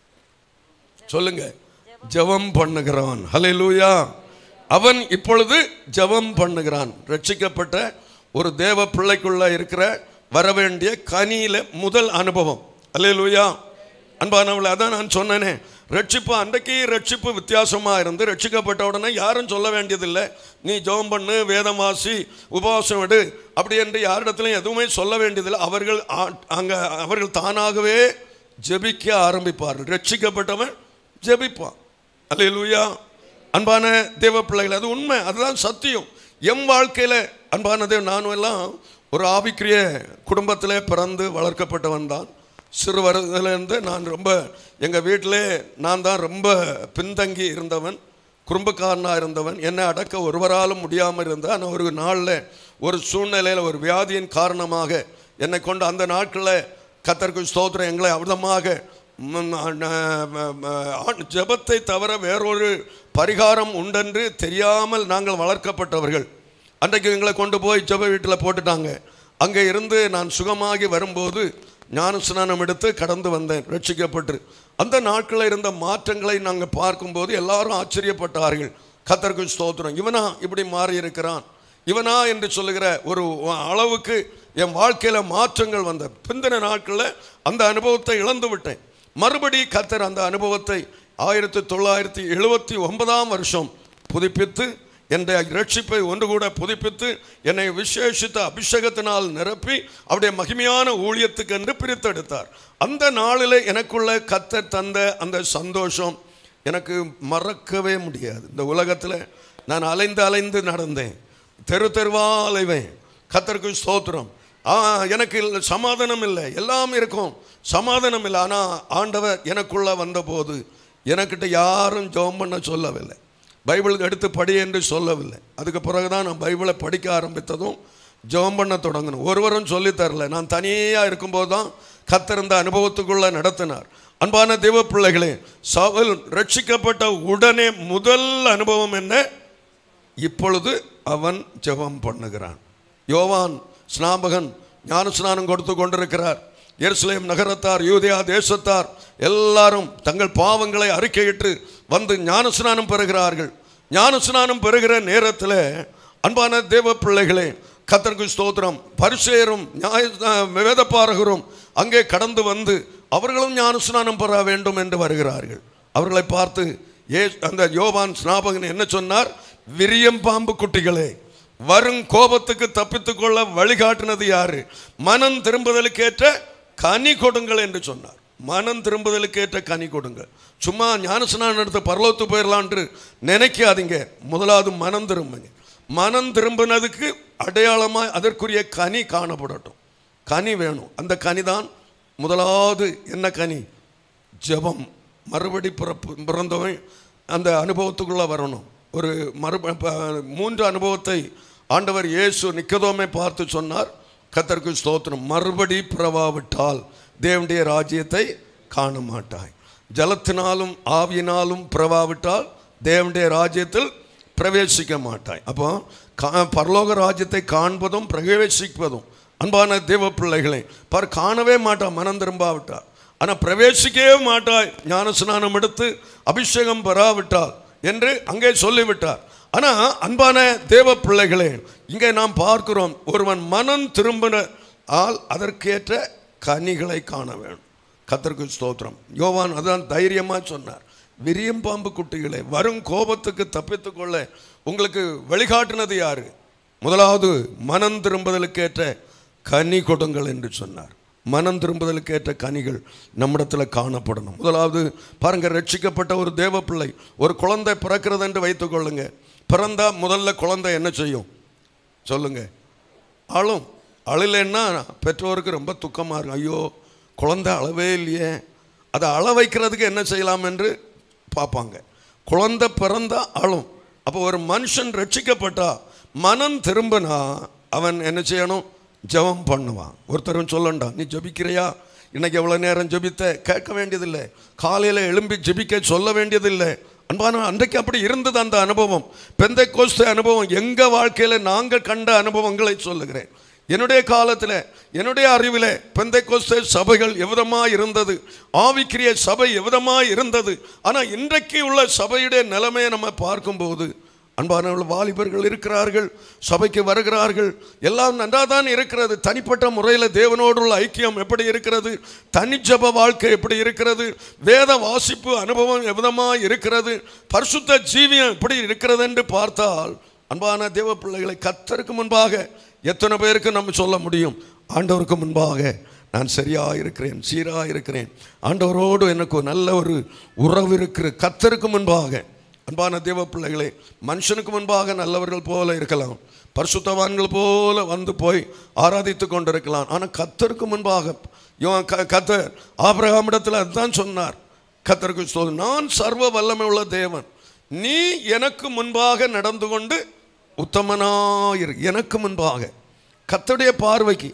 சொல்லுங்க ஜெபம் பண்ணுகிறவன் ஹalleluya அவன் இப்பொழுது ஜெபம் பண்ணுகிறான் ரட்சிக்கப்பட்ட ஒரு தேவ பிள்ளைக்குள்ள இருக்கிற வரவேண்டிய கனியில முதல் அனுபவம் ஹalleluya அன்பானவளை அதான் நான் சொன்னேனே ரட்சிப்பு அன்றைக்கு ரட்சிப்பு வித்தியாசமாக இருந்து ரட்சிக்கப்பட்ட உடனே யாரும் சொல்ல வேண்டியதில்லை நீ ஜெபம் பண்ணு வேதம் வாசி உபவாசம் விடு அப்படி என்று யாரிடத்திலும் எதுவுமே சொல்ல வேண்டியதில்லை அவர்கள் ஆ- அங்க அவர்கள் தானாகவே ஜெபிக்க ஆரம்பிப்பார்கள் ரட்சிக்கப்பட்டவன் ஜெபிப்பான் அல்லேலூயா அன்பான தேவ பிள்ளைகள் அது உண்மை அதுதான் சத்தியம் எம் வாழ்க்கையில் அன்பான தேவ நானும் எல்லாம் ஒரு ஆவிக்குரிய குடும்பத்திலே பிறந்து வளர்க்கப்பட்டவன் தான் சிறு வயதிலிருந்து நான் ரொம்ப எங்கள் வீட்டிலே நான் தான் ரொம்ப பின்தங்கி இருந்தவன் குறும்புக்காரனாக இருந்தவன் என்னை அடக்க ஒருவராலும் முடியாமல் இருந்தேன் ஆனால் ஒரு நாளில் ஒரு சூழ்நிலையில் ஒரு வியாதியின் காரணமாக என்னை கொண்டு அந்த நாட்களில் கத்தருக்கு ஸ்தோத்திரம் எங்களை அவிதமாக ம், ஆ, ம- ம- ஆ- ஜெபத்தை தவிர வேறொரு பரிகாரம் உண்டென்று தெரியாமல் நாங்கள் வளர்க்கப்பட்டவர்கள் அன்றைக்கு எங்களை கொண்டு போய் ஜெப வீட்டில் போட்டுட்டாங்க அங்கே இருந்து நான் சுகமாகி வரும்போது ஞான ஸ்நானம் எடுத்து கடந்து வந்தேன் ரட்சிக்கப்பட்டு அந்த நாட்களில் இருந்த மாற்றங்களை நாங்கள் பார்க்கும்போது எல்லாரும் ஆச்சரியப்பட்டார்கள் கத்தருக்கு ஸ்தோத்திரம் இவனா இப்படி மாறி இருக்கிறான் இவனா என்று சொல்லுகிற ஒரு அளவுக்கு என் வாழ்க்கையில் மாற்றங்கள் வந்த பிந்தின நாட்களில் அந்த அனுபவத்தை இழந்து விட்டேன் மறுபடி கத்தர் அந்த அனுபவத்தை ஆயிரத்தி தொள்ளாயிரத்தி எழுபத்தி ஒன்பதாம் வருஷம் புதுப்பித்து என்னுடைய ரட்சிப்பை ஒன்று கூட புதுப்பித்து என்னை விசேஷித்த அபிஷேகத்தினால் நிரப்பி அவருடைய மகிமையான ஊழியத்துக்கு என்று பிரித்தெடுத்தார் அந்த நாளில் எனக்குள்ள கத்தர் தந்த அந்த சந்தோஷம் எனக்கு மறக்கவே முடியாது இந்த உலகத்தில் நான் அலைந்து அலைந்து நடந்தேன் தெரு தெருவா அலைவேன் கத்தருக்கு ஸ்தோத்திரம் ஆ எனக்கு இல்ல- சமாதானம் இல்லை எல்லாம் இருக்கும் சமாதானம் இல்லை ஆனால் ஆண்டவர் எனக்குள்ள வந்தபோது எனக்கிட்ட யாரும் ஜெபம் பண்ண சொல்லவில்லை பைபிள் எடுத்து படி என்று சொல்லவில்லை அதுக்கு பிறகு தான் நான் பைபிளை படிக்க ஆரம்பித்ததும் ஜெபம் பண்ண தொடங்கணும் ஒருவரும் சொல்லித் தரல நான் தனியாக இருக்கும்போது தான் கத்திருந்த அனுபவத்துக்குள்ள நடத்தினார் அன்பான தேவ பிள்ளைகளே சவுல் ரட்சிக்கப்பட்ட உடனே முதல் அனுபவம் என்ன இப்பொழுது அவன் ஜெபம் பண்ணுகிறான் யோவான் ஸ்நாபகன் ஞான ஸ்நானம் கொடுத்து கொண்டிருக்கிறார் எருசலேம் நகரத்தார் யூதேயா தேசத்தார் எல்லாரும் தங்கள் பாவங்களை அறிக்கையிட்டு வந்து ஞான ஸ்நானம் பெறுகிறார்கள் ஞான ஸ்நானம் பெறுகிற நேரத்தில் அன்பான தேவ பிள்ளைகளே கத்தருக்கு ஸ்தோத்திரம் பரிசேரும் நியாய வேதப்பாரகரும் அங்கே கடந்து வந்து அவர்களும் ஞான ஸ்நானம் பெற வேண்டும் என்று வருகிறார்கள் அவர்களை பார்த்து ஏ அந்த யோவான் ஸ்நாபகன் என்ன சொன்னார் விரியம் பாம்பு குட்டிகளே வரும் கோபத்துக்கு தப்பித்துக் கொள்ள வழிகாட்டினது யாரு மனம் திரும்புதலுக்கேற்ற கனி கொடுங்கள் என்று சொன்னார் மனம் திரும்புதலுக்கேற்ற கனி கொடுங்கள் சும்மா ஞானஸ்நானம் எடுத்து பரலோத்து போயிடலான்ட்டு நினைக்காதீங்க முதலாவது மனம் திரும்புங்க மனம் திரும்பினதுக்கு அடையாளமாக அதற்குரிய கனி காணப்படட்டும் கனி வேணும் அந்த கனி தான் முதலாவது என்ன கனி ஜெபம் மறுபடி பிறப்பு பிறந்தவன் அந்த அனுபவத்துக்குள்ளே வரணும் ஒரு மறு ப- மூன்று அனுபவத்தை ஆண்டவர் இயேசு நிக்கதோமை பார்த்து சொன்னார் கத்தருக்கு ஸ்தோத்திரம் மறுபடி பிறவாவிட்டால் தேவனுடைய ராஜ்யத்தை காண மாட்டாய் ஜலத்தினாலும் ஆவியினாலும் பிறவாவிட்டால் தேவனுடைய ராஜ்யத்தில் பிரவேசிக்க மாட்டாய் அப்போ கா பரலோக ராஜ்யத்தை காண்பதும் பிரவேசிப்பதும் அன்பான தேவ பிள்ளைகளை பார் காணவே மாட்டான் மனம் திரும்பாவிட்டார் ஆனால் பிரவேசிக்கவே மாட்டாய் ஞான ஸ்நானம் எடுத்து அபிஷேகம் பெறாவிட்டால் என்று அங்கே சொல்லிவிட்டார் ஆனால் அன்பான தேவ பிள்ளைகளே இங்கே நாம் பார்க்கிறோம் ஒருவன் மனம் திரும்பின ஆல் அதற்கேற்ற கனிகளை காண வேண்டும் கத்தருக்கு ஸ்தோத்திரம் யோவான் அதான் தைரியமாக சொன்னார் விரியம் பாம்பு குட்டிகளே வரும் கோபத்துக்கு தப்பித்துக் கொள்ள உங்களுக்கு வழிகாட்டினது யாரு முதலாவது மனம் திரும்புதலுக்கேற்ற கனி கொடுங்கள் என்று சொன்னார் மனம் திரும்புதலுக்கேற்ற கனிகள் நம்மிடத்தில் காணப்படணும் முதலாவது பாருங்க ரட்சிக்கப்பட்ட ஒரு தேவ பிள்ளை ஒரு குழந்தை பிறக்கிறது என்று வைத்துக்கொள்ளுங்க பிறந்தா முதல்ல குழந்தை என்ன செய்யும் சொல்லுங்க அழும் அழலைன்னா பெற்றோருக்கு ரொம்ப துக்கமாக இருக்கும் ஐயோ குழந்தை அழவே இல்லையே அதை அழ வைக்கிறதுக்கு என்ன செய்யலாம் என்று பார்ப்பாங்க குழந்தை பிறந்தா அழும் அப்போ ஒரு மனுஷன் ரட்சிக்கப்பட்டா மனம் திரும்பினா அவன் என்ன செய்யணும் ஜெபம் பண்ணுவான் ஒருத்தரும் சொல்லண்டா நீ ஜெபிக்கிறியா இன்னைக்கு எவ்வளோ நேரம் ஜெபித்த கேட்க வேண்டியதில்லை காலையில் எழும்பி ஜெபிக்க சொல்ல வேண்டியதில்லை அன்பான அன்றைக்கு அப்படி இருந்தது அந்த அனுபவம் பெந்தை கோஸ்து அனுபவம் எங்கள் வாழ்க்கையில் நாங்கள் கண்ட அனுபவங்களை சொல்லுகிறேன் என்னுடைய காலத்தில் என்னுடைய அறிவில் பெந்தை கோஸ்து சபைகள் எவ்விதமாக இருந்தது ஆவிக்கிரிய சபை எவ்விதமாக இருந்தது ஆனால் இன்றைக்கு உள்ள சபையுடைய நிலைமையை நம்ம பார்க்கும்போது அன்பானவர்கள் வாலிபர்கள் இருக்கிறார்கள் சபைக்கு வருகிறார்கள் எல்லாம் நன்றாதான் இருக்கிறது தனிப்பட்ட முறையில் தேவனோடு உள்ள ஐக்கியம் எப்படி இருக்கிறது தனிஜப வாழ்க்கை எப்படி இருக்கிறது வேத வாசிப்பு அனுபவம் எவ்விதமாக இருக்கிறது பரிசுத்த ஜீவியம் எப்படி இருக்கிறது என்று பார்த்தால் அன்பான தேவ பிள்ளைகளை கத்தருக்கு முன்பாக எத்தனை பேருக்கு நம்ம சொல்ல முடியும் ஆண்டவருக்கு முன்பாக நான் சரியாக இருக்கிறேன் சீராக இருக்கிறேன் ஆண்டவரோடு எனக்கு ஒரு நல்ல ஒரு உறவு இருக்கிற கத்தருக்கு முன்பாக அன்பான தேவ பிள்ளைகளே மனுஷனுக்கு முன்பாக நல்லவர்கள் போல இருக்கலாம் பரிசுத்தவான்கள் போல வந்து போய் ஆராதித்து கொண்டிருக்கலாம் ஆனால் கத்தருக்கு முன்பாக இவன் க கத்தர் ஆபிரகாமிடத்தில் அதுதான் சொன்னார் கத்தருக்கு சொல் நான் சர்வ வல்லமை உள்ள தேவன் நீ எனக்கு முன்பாக நடந்து கொண்டு உத்தமனாயிரு எனக்கு முன்பாக கத்தருடைய பார்வைக்கு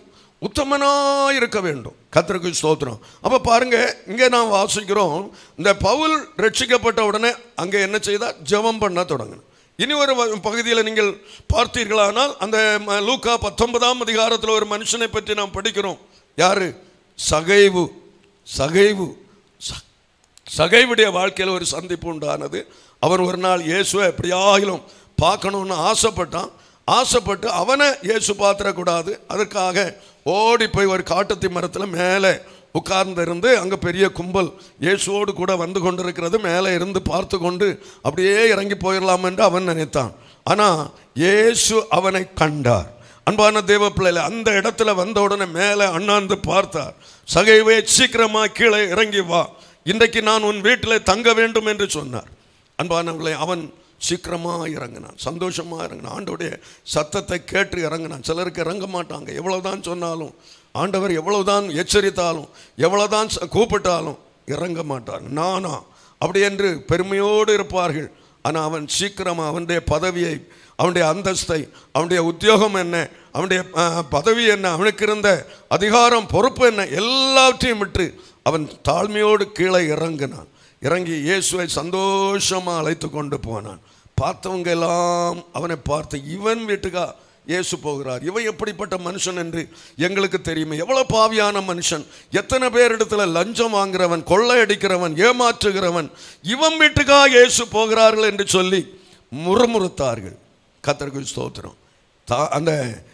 உத்தமனாய் இருக்க வேண்டும் கத்தருக்கு ஸ்தோத்திரம் அப்போ பாருங்க இங்கே நான் வாசிக்கிறோம் இந்த பவுல் ரட்சிக்கப்பட்ட உடனே அங்கே என்ன செய்தார் ஜெபம் பண்ண தொடங்கினார் இனி ஒரு வ- பகுதியில் நீங்கள் பார்த்தீர்களானால் அந்த ம- லூக்கா பத்தொன்பதாம் அதிகாரத்தில் ஒரு மனுஷனை பற்றி நாம் படிக்கிறோம் யாரு சகைவு சகைவு ச- சகைவுடைய வாழ்க்கையில் ஒரு சந்திப்பு உண்டானது அவன் ஒரு நாள் இயேசுவை எப்படியாகிலும் பார்க்கணும்னு ஆசைப்பட்டான் ஆசைப்பட்டு அவனை இயேசு பார்த்துடக்கூடாது அதற்காக ஓடி போய் ஒரு காட்டுத்தி மரத்தில் மேலே உட்கார்ந்திருந்து அங்கே பெரிய கும்பல் இயேசுவோடு கூட வந்து கொண்டிருக்கிறது மேலே இருந்து பார்த்து கொண்டு அப்படியே இறங்கி போயிடலாம் என்று அவன் நினைத்தான் ஆனால் இயேசு அவனை கண்டார் அன்பான தேவ பிள்ளைல அந்த இடத்துல வந்த உடனே மேலே அண்ணாந்து பார்த்தார் சகைவே சீக்கிரமா கீழே இறங்கி வா இன்றைக்கு நான் உன் வீட்டில் தங்க வேண்டும் என்று சொன்னார் அன்பானவர்களே அவன் சீக்கிரமா இறங்கினான் சந்தோஷமா இறங்கினான் ஆண்டோடைய சத்தத்தை கேட்டு இறங்கினான் சிலருக்கு இறங்க மாட்டாங்க எவ்வளவுதான் சொன்னாலும் ஆண்டவர் எவ்வளவுதான் எச்சரித்தாலும் எவ்வளவுதான் ச- கூப்பிட்டாலும் இறங்க மாட்டாங்க நானா அப்படி என்று பெருமையோடு இருப்பார்கள் ஆனால் அவன் சீக்கிரமாக அவனுடைய பதவியை அவனுடைய அந்தஸ்தை அவனுடைய உத்தியோகம் என்ன அவனுடைய அஹ், பதவி என்ன அவனுக்கு இருந்த அதிகாரம் பொறுப்பு என்ன எல்லாவற்றையும் விட்டு அவன் தாழ்மையோடு கீழே இறங்கினான் இறங்கி இயேசுவை சந்தோஷமாக அழைத்து கொண்டு போனான் பார்த்தவங்க எல்லாம் அவனை பார்த்து இவன் வீட்டுக்கா இயேசு போகிறார் இவன் எப்படிப்பட்ட மனுஷன் என்று எங்களுக்கு தெரியுமே எவ்வளவு பாவியான மனுஷன் எத்தனை பேர் இடத்துல லஞ்சம் வாங்குறவன் கொள்ளையடிக்கிறவன் ஏமாற்றுகிறவன் இவன் வீட்டுக்கா இயேசு போகிறார்கள் என்று சொல்லி முறுமுறுத்தார்கள் கத்தருக்கு ஸ்தோத்திரம் தா அந்த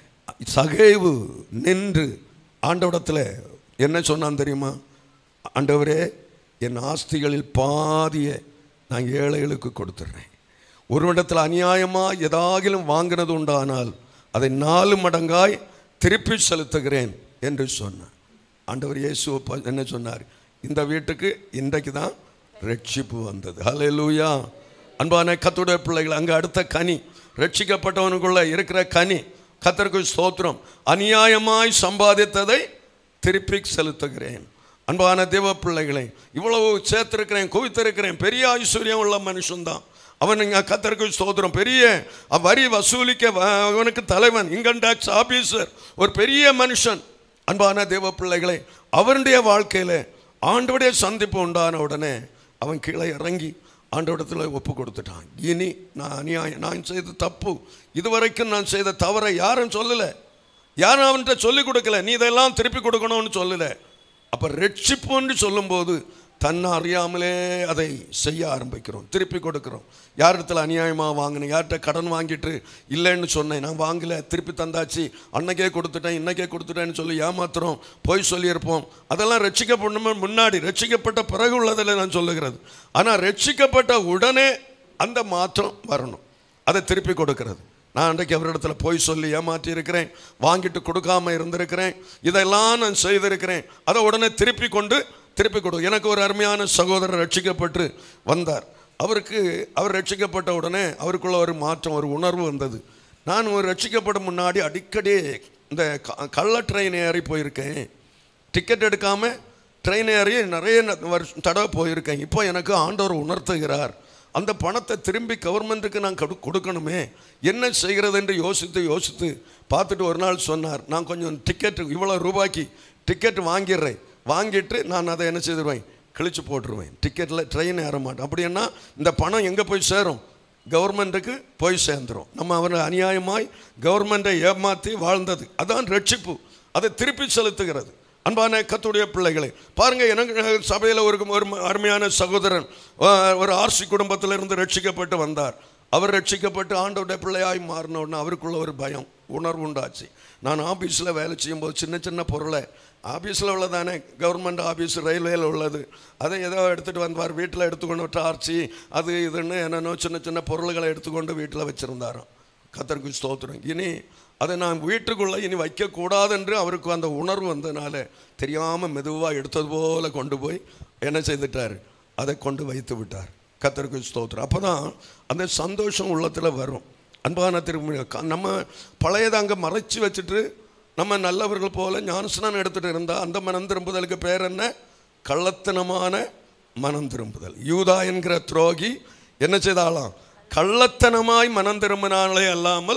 சகைவு நின்று ஆண்டவடத்தில் என்ன சொன்னான் தெரியுமா ஆண்டவரே என் ஆஸ்திகளில் பாதியை நான் ஏழைகளுக்கு கொடுத்துட்றேன் ஒரு இடத்துல அநியாயமாக எதாகிலும் வாங்கினது உண்டானால் அதை நாலு மடங்காய் திருப்பி செலுத்துகிறேன் என்று சொன்னார் ஆண்டவர் இயேசு ப- என்ன சொன்னார் இந்த வீட்டுக்கு இன்றைக்கு தான் ரட்சிப்பு வந்தது ஹalleluya அன்பான கத்துடைய பிள்ளைகள் அங்கே அடுத்த கனி ரட்சிக்கப்பட்டவனுக்குள்ள இருக்கிற கனி கத்தருக்கு ஸ்தோத்திரம் அநியாயமாய் சம்பாதித்ததை திருப்பி செலுத்துகிறேன் அன்பான தேவ பிள்ளைகளை இவ்வளவு சேர்த்திருக்கிறேன் குவித்திருக்கிறேன் பெரிய ஐஸ்வர்யம் உள்ள மனுஷன்தான் அவன் இங்கே கத்தருக்கு ஸ்தோத்திரம் பெரிய அ- வரி வசூலிக்க வ- அவனுக்கு தலைவன் இன்கம் டேக்ஸ் ஆபீசர் ஒரு பெரிய மனுஷன் அன்பான தேவ பிள்ளைகளை அவனுடைய வாழ்க்கையில் ஆண்டவுடைய சந்திப்பு உண்டான உடனே அவன் கீழே இறங்கி ஆண்டவடத்தில் ஒப்பு கொடுத்துட்டான் இனி நான் அநியாயம் நான் செய்த தப்பு இதுவரைக்கும் நான் செய்த தவறை யாரும் சொல்லலை யாரும் அவன்கிட்ட சொல்லிக் கொடுக்கல நீ இதெல்லாம் திருப்பி கொடுக்கணும்னு சொல்லலை அப்போ ரட்சிப்புன்னு சொல்லும்போது தன்னை அறியாமலே அதை செய்ய ஆரம்பிக்கிறோம் திருப்பி கொடுக்குறோம் யார் இடத்துல அநியாயமாக வாங்கினேன் யார்கிட்ட கடன் வாங்கிட்டு இல்லைன்னு சொன்னேன் நான் வாங்கலை திருப்பி தந்தாச்சு அன்னைக்கே கொடுத்துட்டேன் இன்னைக்கே கொடுத்துட்டேன்னு சொல்லி ஏமாத்துறோம் பொய் சொல்லியிருப்போம் அதெல்லாம் ரட்சிக்கப்படணும் முன்னாடி ரட்சிக்கப்பட்ட பிறகு உள்ளதில் நான் சொல்லுகிறது ஆனால் ரட்சிக்கப்பட்ட உடனே அந்த மாற்றம் வரணும் அதை திருப்பி கொடுக்கிறது நான் அன்றைக்கு அவரிடத்துல போய் சொல்லி ஏமாற்றி இருக்கிறேன் வாங்கிட்டு கொடுக்காம இருந்திருக்கிறேன் இதெல்லாம் நான் செய்திருக்கிறேன் அதை உடனே திருப்பி கொண்டு திருப்பி கொடு எனக்கு ஒரு அருமையான சகோதரர் ரட்சிக்கப்பட்டு வந்தார் அவருக்கு அவர் ரட்சிக்கப்பட்ட உடனே அவருக்குள்ள ஒரு மாற்றம் ஒரு உணர்வு வந்தது நான் ஒரு ரட்சிக்கப்படும் முன்னாடி அடிக்கடி இந்த க- கள்ள ட்ரெயின் ஏறி போயிருக்கேன் டிக்கெட் எடுக்காம ட்ரெயின் ஏறி நிறைய ந- வருஷம் தடவை போயிருக்கேன் இப்போ எனக்கு ஆண்டவர் உணர்த்துகிறார் அந்த பணத்தை திரும்பி கவர்மெண்ட்டுக்கு நான் கொடு கொடுக்கணுமே என்ன செய்கிறது என்று யோசித்து யோசித்து பார்த்துட்டு ஒரு நாள் சொன்னார் நான் கொஞ்சம் டிக்கெட் இவ்வளோ ரூபாய்க்கு டிக்கெட் வாங்கிடுறேன் வாங்கிட்டு நான் அதை என்ன செய்திருவேன் கிழிச்சு போட்டுருவேன் டிக்கெட்டில் ட்ரெயின் ஏற மாட்டேன் அப்படின்னா இந்த பணம் எங்கே போய் சேரும் கவர்மெண்ட்டுக்கு போய் சேர்ந்துரும் நம்ம அவரை அநியாயமாய் கவர்மெண்ட்டை ஏமாற்றி வாழ்ந்தது அதான் ரட்சிப்பு அதை திருப்பி செலுத்துகிறது அன்பான கத்துடைய பிள்ளைகளை பாருங்க எனக்கு சபையில் ஒரு ஒரு அருமையான சகோதரன் அஹ், ஒரு ஆர்சி குடும்பத்திலிருந்து ரட்சிக்கப்பட்டு வந்தார் அவர் ரட்சிக்கப்பட்டு ஆண்டோடைய பிள்ளையாய் மாறின உடனே அவருக்குள்ள ஒரு பயம் உணர்வு உண்டாச்சு நான் ஆஃபீஸில் வேலை செய்யும்போது சின்ன சின்ன பொருளை ஆஃபீஸில் உள்ளதானே கவர்மெண்ட் ஆஃபீஸ் ரயில்வேல உள்ளது அதை ஏதோ எடுத்துகிட்டு வந்தார் வீட்டில் எடுத்துக்கொண்டு விட்டு ஆர்ச்சி அது இதுன்னு என்னென்னோ சின்ன சின்ன பொருள்களை எடுத்துக்கொண்டு வீட்டில் வச்சுருந்தாராம் கத்தருக்கு ஸ்தோத்திரம் இனி அதை நான் வீட்டுக்குள்ளே இனி வைக்கக்கூடாது என்று அவருக்கு அந்த உணர்வு வந்தனால தெரியாமல் மெதுவாக எடுத்தது போல கொண்டு போய் என்ன செய்துட்டார் அதை கொண்டு வைத்து விட்டார் கத்தருக்கு ஸ்தோத்திரம் அப்போ தான் அந்த சந்தோஷம் உள்ளத்தில் வரும் அன்பான திரும்ப க- நம்ம பழையதை அங்கே மறைச்சி வச்சுட்டு நம்ம நல்லவர்கள் போல ஞானஸ்நானம் எடுத்துகிட்டு இருந்தால் அந்த மனம் திரும்புதலுக்கு பேர் என்ன கள்ளத்தனமான மனம் திரும்புதல் யூதா என்கிற துரோகி என்ன செய்தாலாம் கள்ளத்தனமாய் மனம் திரும்பினாலே அல்லாமல்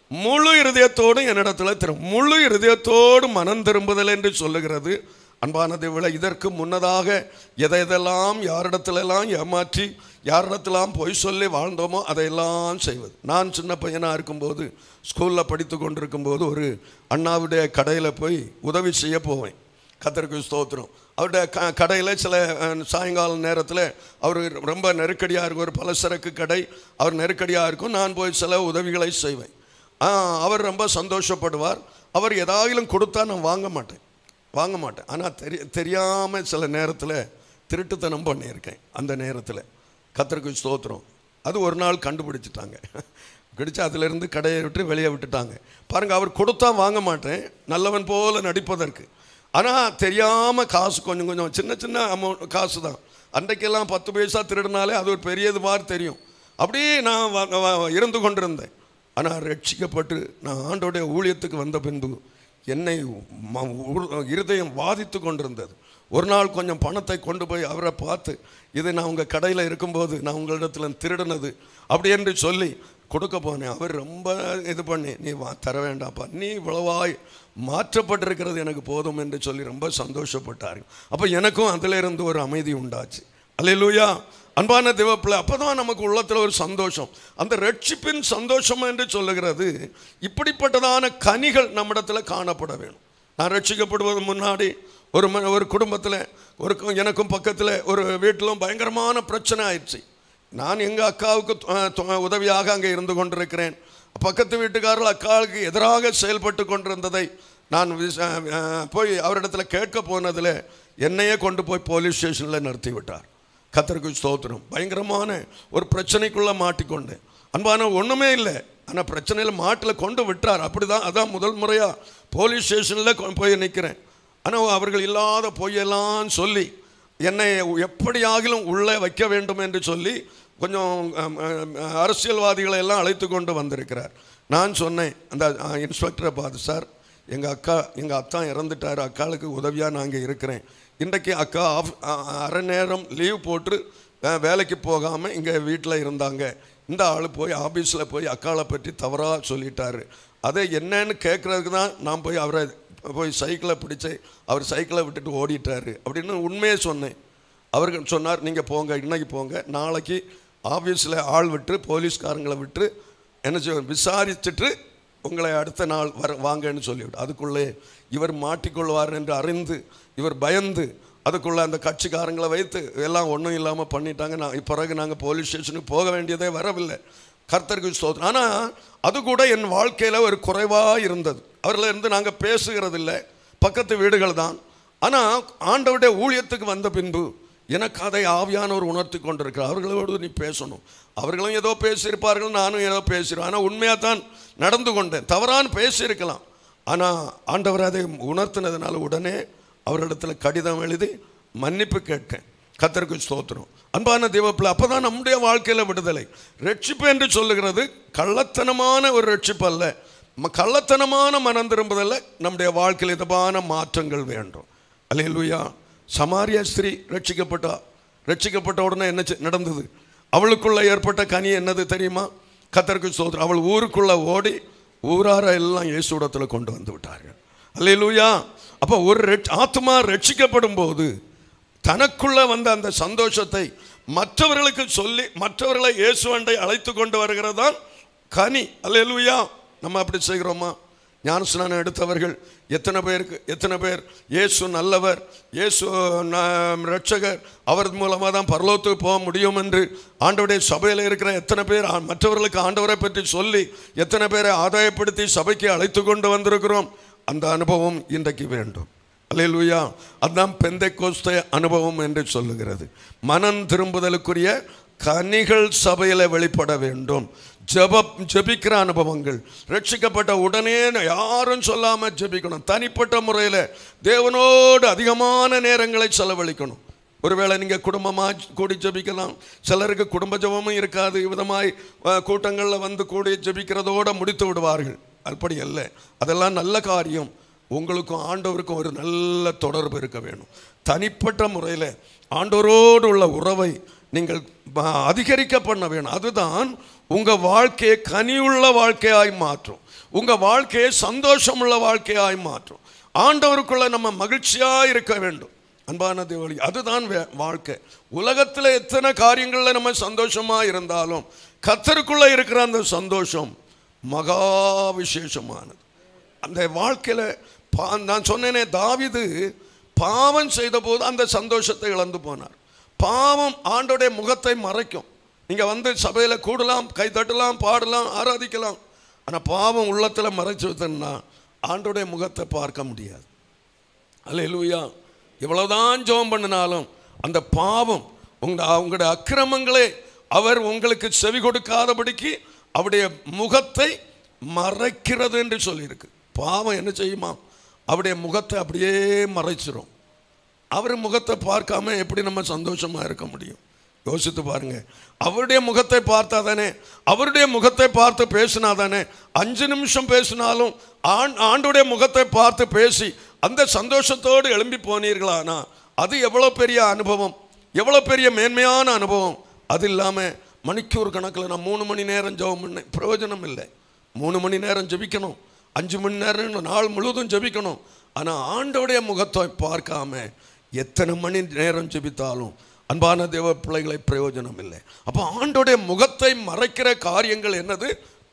முழு இருதயத்தோடு என்னிடத்துல திரும் முழு இருதயத்தோடு மனம் திரும்புதல் என்று சொல்லுகிறது அன்பான தேவளை இதற்கு முன்னதாக எதை எதெல்லாம் யாரிடத்திலெல்லாம் ஏமாற்றி யாரிடத்திலாம் பொய் சொல்லி வாழ்ந்தோமோ அதையெல்லாம் செய்வது நான் சின்ன பையனாக இருக்கும்போது ஸ்கூலில் படித்து கொண்டிருக்கும்போது ஒரு அண்ணாவுடைய கடையில் போய் உதவி செய்ய போவேன் கத்தருக்கு ஸ்தோத்திரம் அவருடைய க கடையில் சில அஹ், சாயங்கால நேரத்தில் அவர் ரொம்ப நெருக்கடியாக இருக்கும் ஒரு பலசரக்கு கடை அவர் நெருக்கடியாக இருக்கும் நான் போய் சில உதவிகளை செய்வேன் ஆ, அவர் ரொம்ப சந்தோஷப்படுவார் அவர் ஏதாயிலும் கொடுத்தா நான் வாங்க மாட்டேன் வாங்க மாட்டேன் ஆனால் தெரிய தெரியாமல் சில நேரத்தில் திருட்டுத்தனம் பண்ணியிருக்கேன் அந்த நேரத்தில் கத்தருக்கு ஸ்தோத்திரம் அது ஒரு நாள் கண்டுபிடிச்சிட்டாங்க கிடிச்சு அதிலிருந்து கடையை விட்டு வெளியே விட்டுட்டாங்க பாருங்க அவர் கொடுத்தா வாங்க மாட்டேன் நல்லவன் போல நடிப்பதற்கு ஆனால் தெரியாமல் காசு கொஞ்சம் கொஞ்சம் சின்ன சின்ன அமௌண்ட் காசு தான் அன்றைக்கெல்லாம் பத்து பைசா திருடினாலே அது ஒரு பெரியது மாதிரி தெரியும் அப்படியே நான் வ- வ- இருந்து கொண்டிருந்தேன் ஆனால் ரட்சிக்கப்பட்டு நான் ஆண்டோடைய ஊழியத்துக்கு வந்த பின்பு என்னை ம- உரு- இருதயம் வாதித்து கொண்டிருந்தது ஒரு நாள் கொஞ்சம் பணத்தை கொண்டு போய் அவரை பார்த்து இது நான் உங்கள் கடையில் இருக்கும்போது நான் உங்களிடத்துல திருடினது அப்படி என்று சொல்லி கொடுக்க போனேன் அவர் ரொம்ப இது பண்ணி நீ வா தர வேண்டாம்ப்பா நீ இவ்வளவாய் மாற்றப்பட்டிருக்கிறது எனக்கு போதும் என்று சொல்லி ரொம்ப சந்தோஷப்பட்டார் அப்போ எனக்கும் அதில் இருந்து ஒரு அமைதி உண்டாச்சு அல்லேலூயா அன்பான தேவப்பிள்ளை அப்பதான் நமக்கு உள்ளத்தில் ஒரு சந்தோஷம் அந்த ரட்சிப்பின் சந்தோஷம் என்று சொல்லுகிறது இப்படிப்பட்டதான கனிகள் நம்மிடத்தில் காணப்பட வேணும் நான் ரட்சிக்கப்படுவது முன்னாடி ஒரு ம- ஒரு குடும்பத்தில் ஒரு கு- எனக்கும் பக்கத்தில் ஒரு வீட்டிலும் பயங்கரமான பிரச்சனை ஆயிடுச்சு நான் எங்கள் அக்காவுக்கு து- அஹ் து- உதவியாக அங்கே இருந்து கொண்டிருக்கிறேன் பக்கத்து வீட்டுக்காரர்கள் அக்காவுக்கு எதிராக செயல்பட்டு கொண்டிருந்ததை நான் விச- அஹ் போய் அவரிடத்துல கேட்க போனதில் என்னையே கொண்டு போய் போலீஸ் ஸ்டேஷனில் நிறுத்தி விட்டார் கத்தருக்கு ஸ்தோத்திரம் பயங்கரமான ஒரு பிரச்சனைக்குள்ளே மாட்டிக்கொண்டேன் அன்பான ஒன்றுமே இல்லை ஆனால் பிரச்சனையில் மாட்டில் கொண்டு விட்டார் அப்படிதான் அதான் முதல் முறையாக போலீஸ் ஸ்டேஷனில் போய் நிற்கிறேன் ஆனால் அவர்கள் இல்லாத பொய்யெல்லாம் சொல்லி என்னை எப்படியாகிலும் உள்ளே வைக்க வேண்டும் என்று சொல்லி கொஞ்சம் அம், அம், அரசியல்வாதிகளை எல்லாம் அழைத்து கொண்டு வந்திருக்கிறார் நான் சொன்னேன் அந்த அ, இன்ஸ்பெக்டரை பார்த்து சார் எங்கள் அக்கா எங்கள் அத்தான் இறந்துட்டார் அக்காளுக்கு உதவியாக நான் இங்கே இருக்கிறேன் இன்றைக்கு அக்கா ஆஃப் அ- அரை நேரம் லீவ் போட்டு அ, வேலைக்கு போகாமல் இங்கே வீட்டில் இருந்தாங்க இந்த ஆள் போய் ஆஃபீஸில் போய் அக்காளை பற்றி தவறாக சொல்லிட்டாரு அதை என்னன்னு கேட்குறதுக்கு தான் நான் போய் அவரை போய் சைக்கிளை பிடிச்சி அவர் சைக்கிளை விட்டுட்டு ஓடிட்டாரு அப்படின்னு உண்மையை சொன்னேன் அவர்கள் சொன்னார் நீங்கள் போங்க இன்னைக்கு போங்க நாளைக்கு ஆஃபீஸில் ஆள் விட்டு போலீஸ்காரங்களை விட்டு என்ன செய்ய விசாரிச்சுட்டு உங்களை அடுத்த நாள் வர வாங்கன்னு சொல்லிவிட்டு அதுக்குள்ளே இவர் மாட்டிக்கொள்வார் என்று அறிந்து இவர் பயந்து அதுக்குள்ளே அந்த கட்சிக்காரங்களை வைத்து எல்லாம் ஒன்றும் இல்லாமல் பண்ணிட்டாங்க நான் பிறகு நாங்கள் போலீஸ் ஸ்டேஷனுக்கு போக வேண்டியதே வரவில்லை கர்த்தருக்கு ஸ்தோத்திரம் ஆனால் அது கூட என் வாழ்க்கையில் ஒரு குறைவாக இருந்தது அவர்ல இருந்து நாங்கள் பேசுகிறதில்ல பக்கத்து வீடுகள் தான் ஆனால் ஆண்டவருடைய ஊழியத்துக்கு வந்த பின்பு எனக்கு அதை ஆவியானவர் உணர்த்தி கொண்டிருக்கிறார் அவர்களோடு நீ பேசணும் அவர்களும் ஏதோ பேசியிருப்பார்கள் நானும் ஏதோ பேசிடுவேன் ஆனால் உண்மையாக தான் நடந்து கொண்டேன் தவறான பேசியிருக்கலாம் ஆனால் ஆண்டவர் அதை உணர்த்தினதுனால உடனே அவரிடத்தில் கடிதம் எழுதி மன்னிப்பு கேட்க கத்தருக்கு ஸ்தோத்திரம் அன்பான தேவப்பிள்ளை அப்போ தான் நம்முடைய வாழ்க்கையில் விடுதலை ரட்சிப்பு என்று சொல்லுகிறது கள்ளத்தனமான ஒரு ரட்சிப்பு அல்ல ம- கள்ளத்தனமான மனம் திரும்புதல்ல நம்முடைய வாழ்க்கையில் இதமான மாற்றங்கள் வேண்டும் அல்லேலூயா சமாரியா ஸ்திரீ ரட்சிக்கப்பட்டா ரட்சிக்கப்பட்ட உடனே என்ன செ- நடந்தது அவளுக்குள்ள ஏற்பட்ட கனி என்னது தெரியுமா கத்தருக்கு ஸ்தோத்திரம் அவள் ஊருக்குள்ள ஓடி ஊரார எல்லாம் இயேசுடத்தில் கொண்டு வந்து விட்டார்கள் அல்லேலூயா அப்போ ஒரு ரட்ச- ஆத்துமா ரட்சிக்கப்படும் போது தனக்குள்ள வந்த அந்த சந்தோஷத்தை மற்றவர்களுக்கு சொல்லி மற்றவர்களை இயேசுவண்டை அழைத்து கொண்டு வருகிறதான் கனி அல்லேலூயா நம்ம அப்படி செய்கிறோமா ஞானஸ்நானம் எடுத்தவர்கள் எத்தனை பேருக்கு எத்தனை பேர் இயேசு நல்லவர் இயேசு ந- ரட்சகர் அவர் மூலமாக தான் பரலோகத்துக்கு போக முடியும் என்று ஆண்டவருடைய சபையில் இருக்கிற எத்தனை பேர் ஆ- மற்றவர்களுக்கு ஆண்டவரை பற்றி சொல்லி எத்தனை பேரை ஆதாயப்படுத்தி சபைக்கு அழைத்து கொண்டு வந்திருக்கிறோம் அந்த அனுபவம் இன்றைக்கு வேண்டும் அல்லேலூயா அதுதான் பெந்தைக்கோஸ்தே அனுபவம் என்று சொல்லுகிறது மனம் திரும்புதலுக்குரிய கனிகள் சபையில் வெளிப்பட வேண்டும் ஜெப ஜெபிக்கிற அனுபவங்கள் ரட்சிக்கப்பட்ட உடனே யாரும் சொல்லாமல் ஜெபிக்கணும் தனிப்பட்ட முறையில் தேவனோடு அதிகமான நேரங்களை செலவழிக்கணும் ஒருவேளை நீங்கள் குடும்பமாக கூடி ஜெபிக்கலாம் சிலருக்கு குடும்ப ஜெபமும் இருக்காது விதமாய் கூட்டங்களில் வந்து கூடி ஜெபிக்கிறதோடு முடித்து விடுவார்கள் அப்படி அல்ல அதெல்லாம் நல்ல காரியம் உங்களுக்கும் ஆண்டவருக்கும் ஒரு நல்ல தொடர்பு இருக்க வேணும் தனிப்பட்ட முறையில் ஆண்டவரோடு உள்ள உறவை நீங்கள் ப- அதிகரிக்க பண்ண வேணும் அதுதான் உங்கள் வாழ்க்கையை கனியுள்ள வாழ்க்கையாய் மாற்றும் உங்கள் வாழ்க்கையை சந்தோஷமுள்ள வாழ்க்கையாய் மாற்றும் ஆண்டவருக்குள்ள நம்ம மகிழ்ச்சியாக இருக்க வேண்டும் அன்பான தேவழி அதுதான் வே- வாழ்க்கை உலகத்தில் எத்தனை காரியங்களில் நம்ம சந்தோஷமாக இருந்தாலும் கத்தருக்குள்ளே இருக்கிற அந்த சந்தோஷம் மகா விசேஷமானது அந்த வாழ்க்கையில் பா நான் சொன்னேனே தாவிது பாவம் செய்த போது அந்த சந்தோஷத்தை இழந்து போனார் பாவம் ஆண்டோடைய முகத்தை மறைக்கும் நீங்கள் வந்து சபையில் கூடலாம் கை தட்டலாம் பாடலாம் ஆராதிக்கலாம் ஆனால் பாவம் உள்ளத்தில் மறைச்சு வச்சோன்னா ஆண்டோடைய முகத்தை பார்க்க முடியாது அல்லேலூயா எவ்வளவுதான் ஜெபம் பண்ணினாலும் அந்த பாவம் உங்க அவங்களுடைய அக்கிரமங்களே அவர் உங்களுக்கு செவி கொடுக்காதபடிக்கு அவருடைய முகத்தை மறைக்கிறது என்று சொல்லியிருக்கு பாவம் என்ன செய்யுமா அவருடைய முகத்தை அப்படியே மறைச்சிரும் அவர் முகத்தை பார்க்காம எப்படி நம்ம சந்தோஷமா இருக்க முடியும் யோசித்து பாருங்க அவருடைய முகத்தை பார்த்தா தானே அவருடைய முகத்தை பார்த்து பேசினா தானே அஞ்சு நிமிஷம் பேசினாலும் ஆண் ஆண்டுடைய முகத்தை பார்த்து பேசி அந்த சந்தோஷத்தோடு எழும்பி போனீர்களானா அது எவ்வளோ பெரிய அனுபவம் எவ்வளோ பெரிய மேன்மையான அனுபவம் அது இல்லாமல் மணிக்கூர் கணக்கில் நான் மூணு மணி நேரம் ஜெபம் பண்ணேன் பிரயோஜனம் இல்லை மூணு மணி நேரம் ஜெபிக்கணும் அஞ்சு மணி நேரம் நாள் முழுவதும் ஜெபிக்கணும் ஆனால் ஆண்டோடைய முகத்தை பார்க்காம எத்தனை மணி நேரம் ஜெபித்தாலும் அன்பான தேவ பிள்ளைகளை பிரயோஜனம் இல்லை அப்போ ஆண்டோடைய முகத்தை மறைக்கிற காரியங்கள் என்னது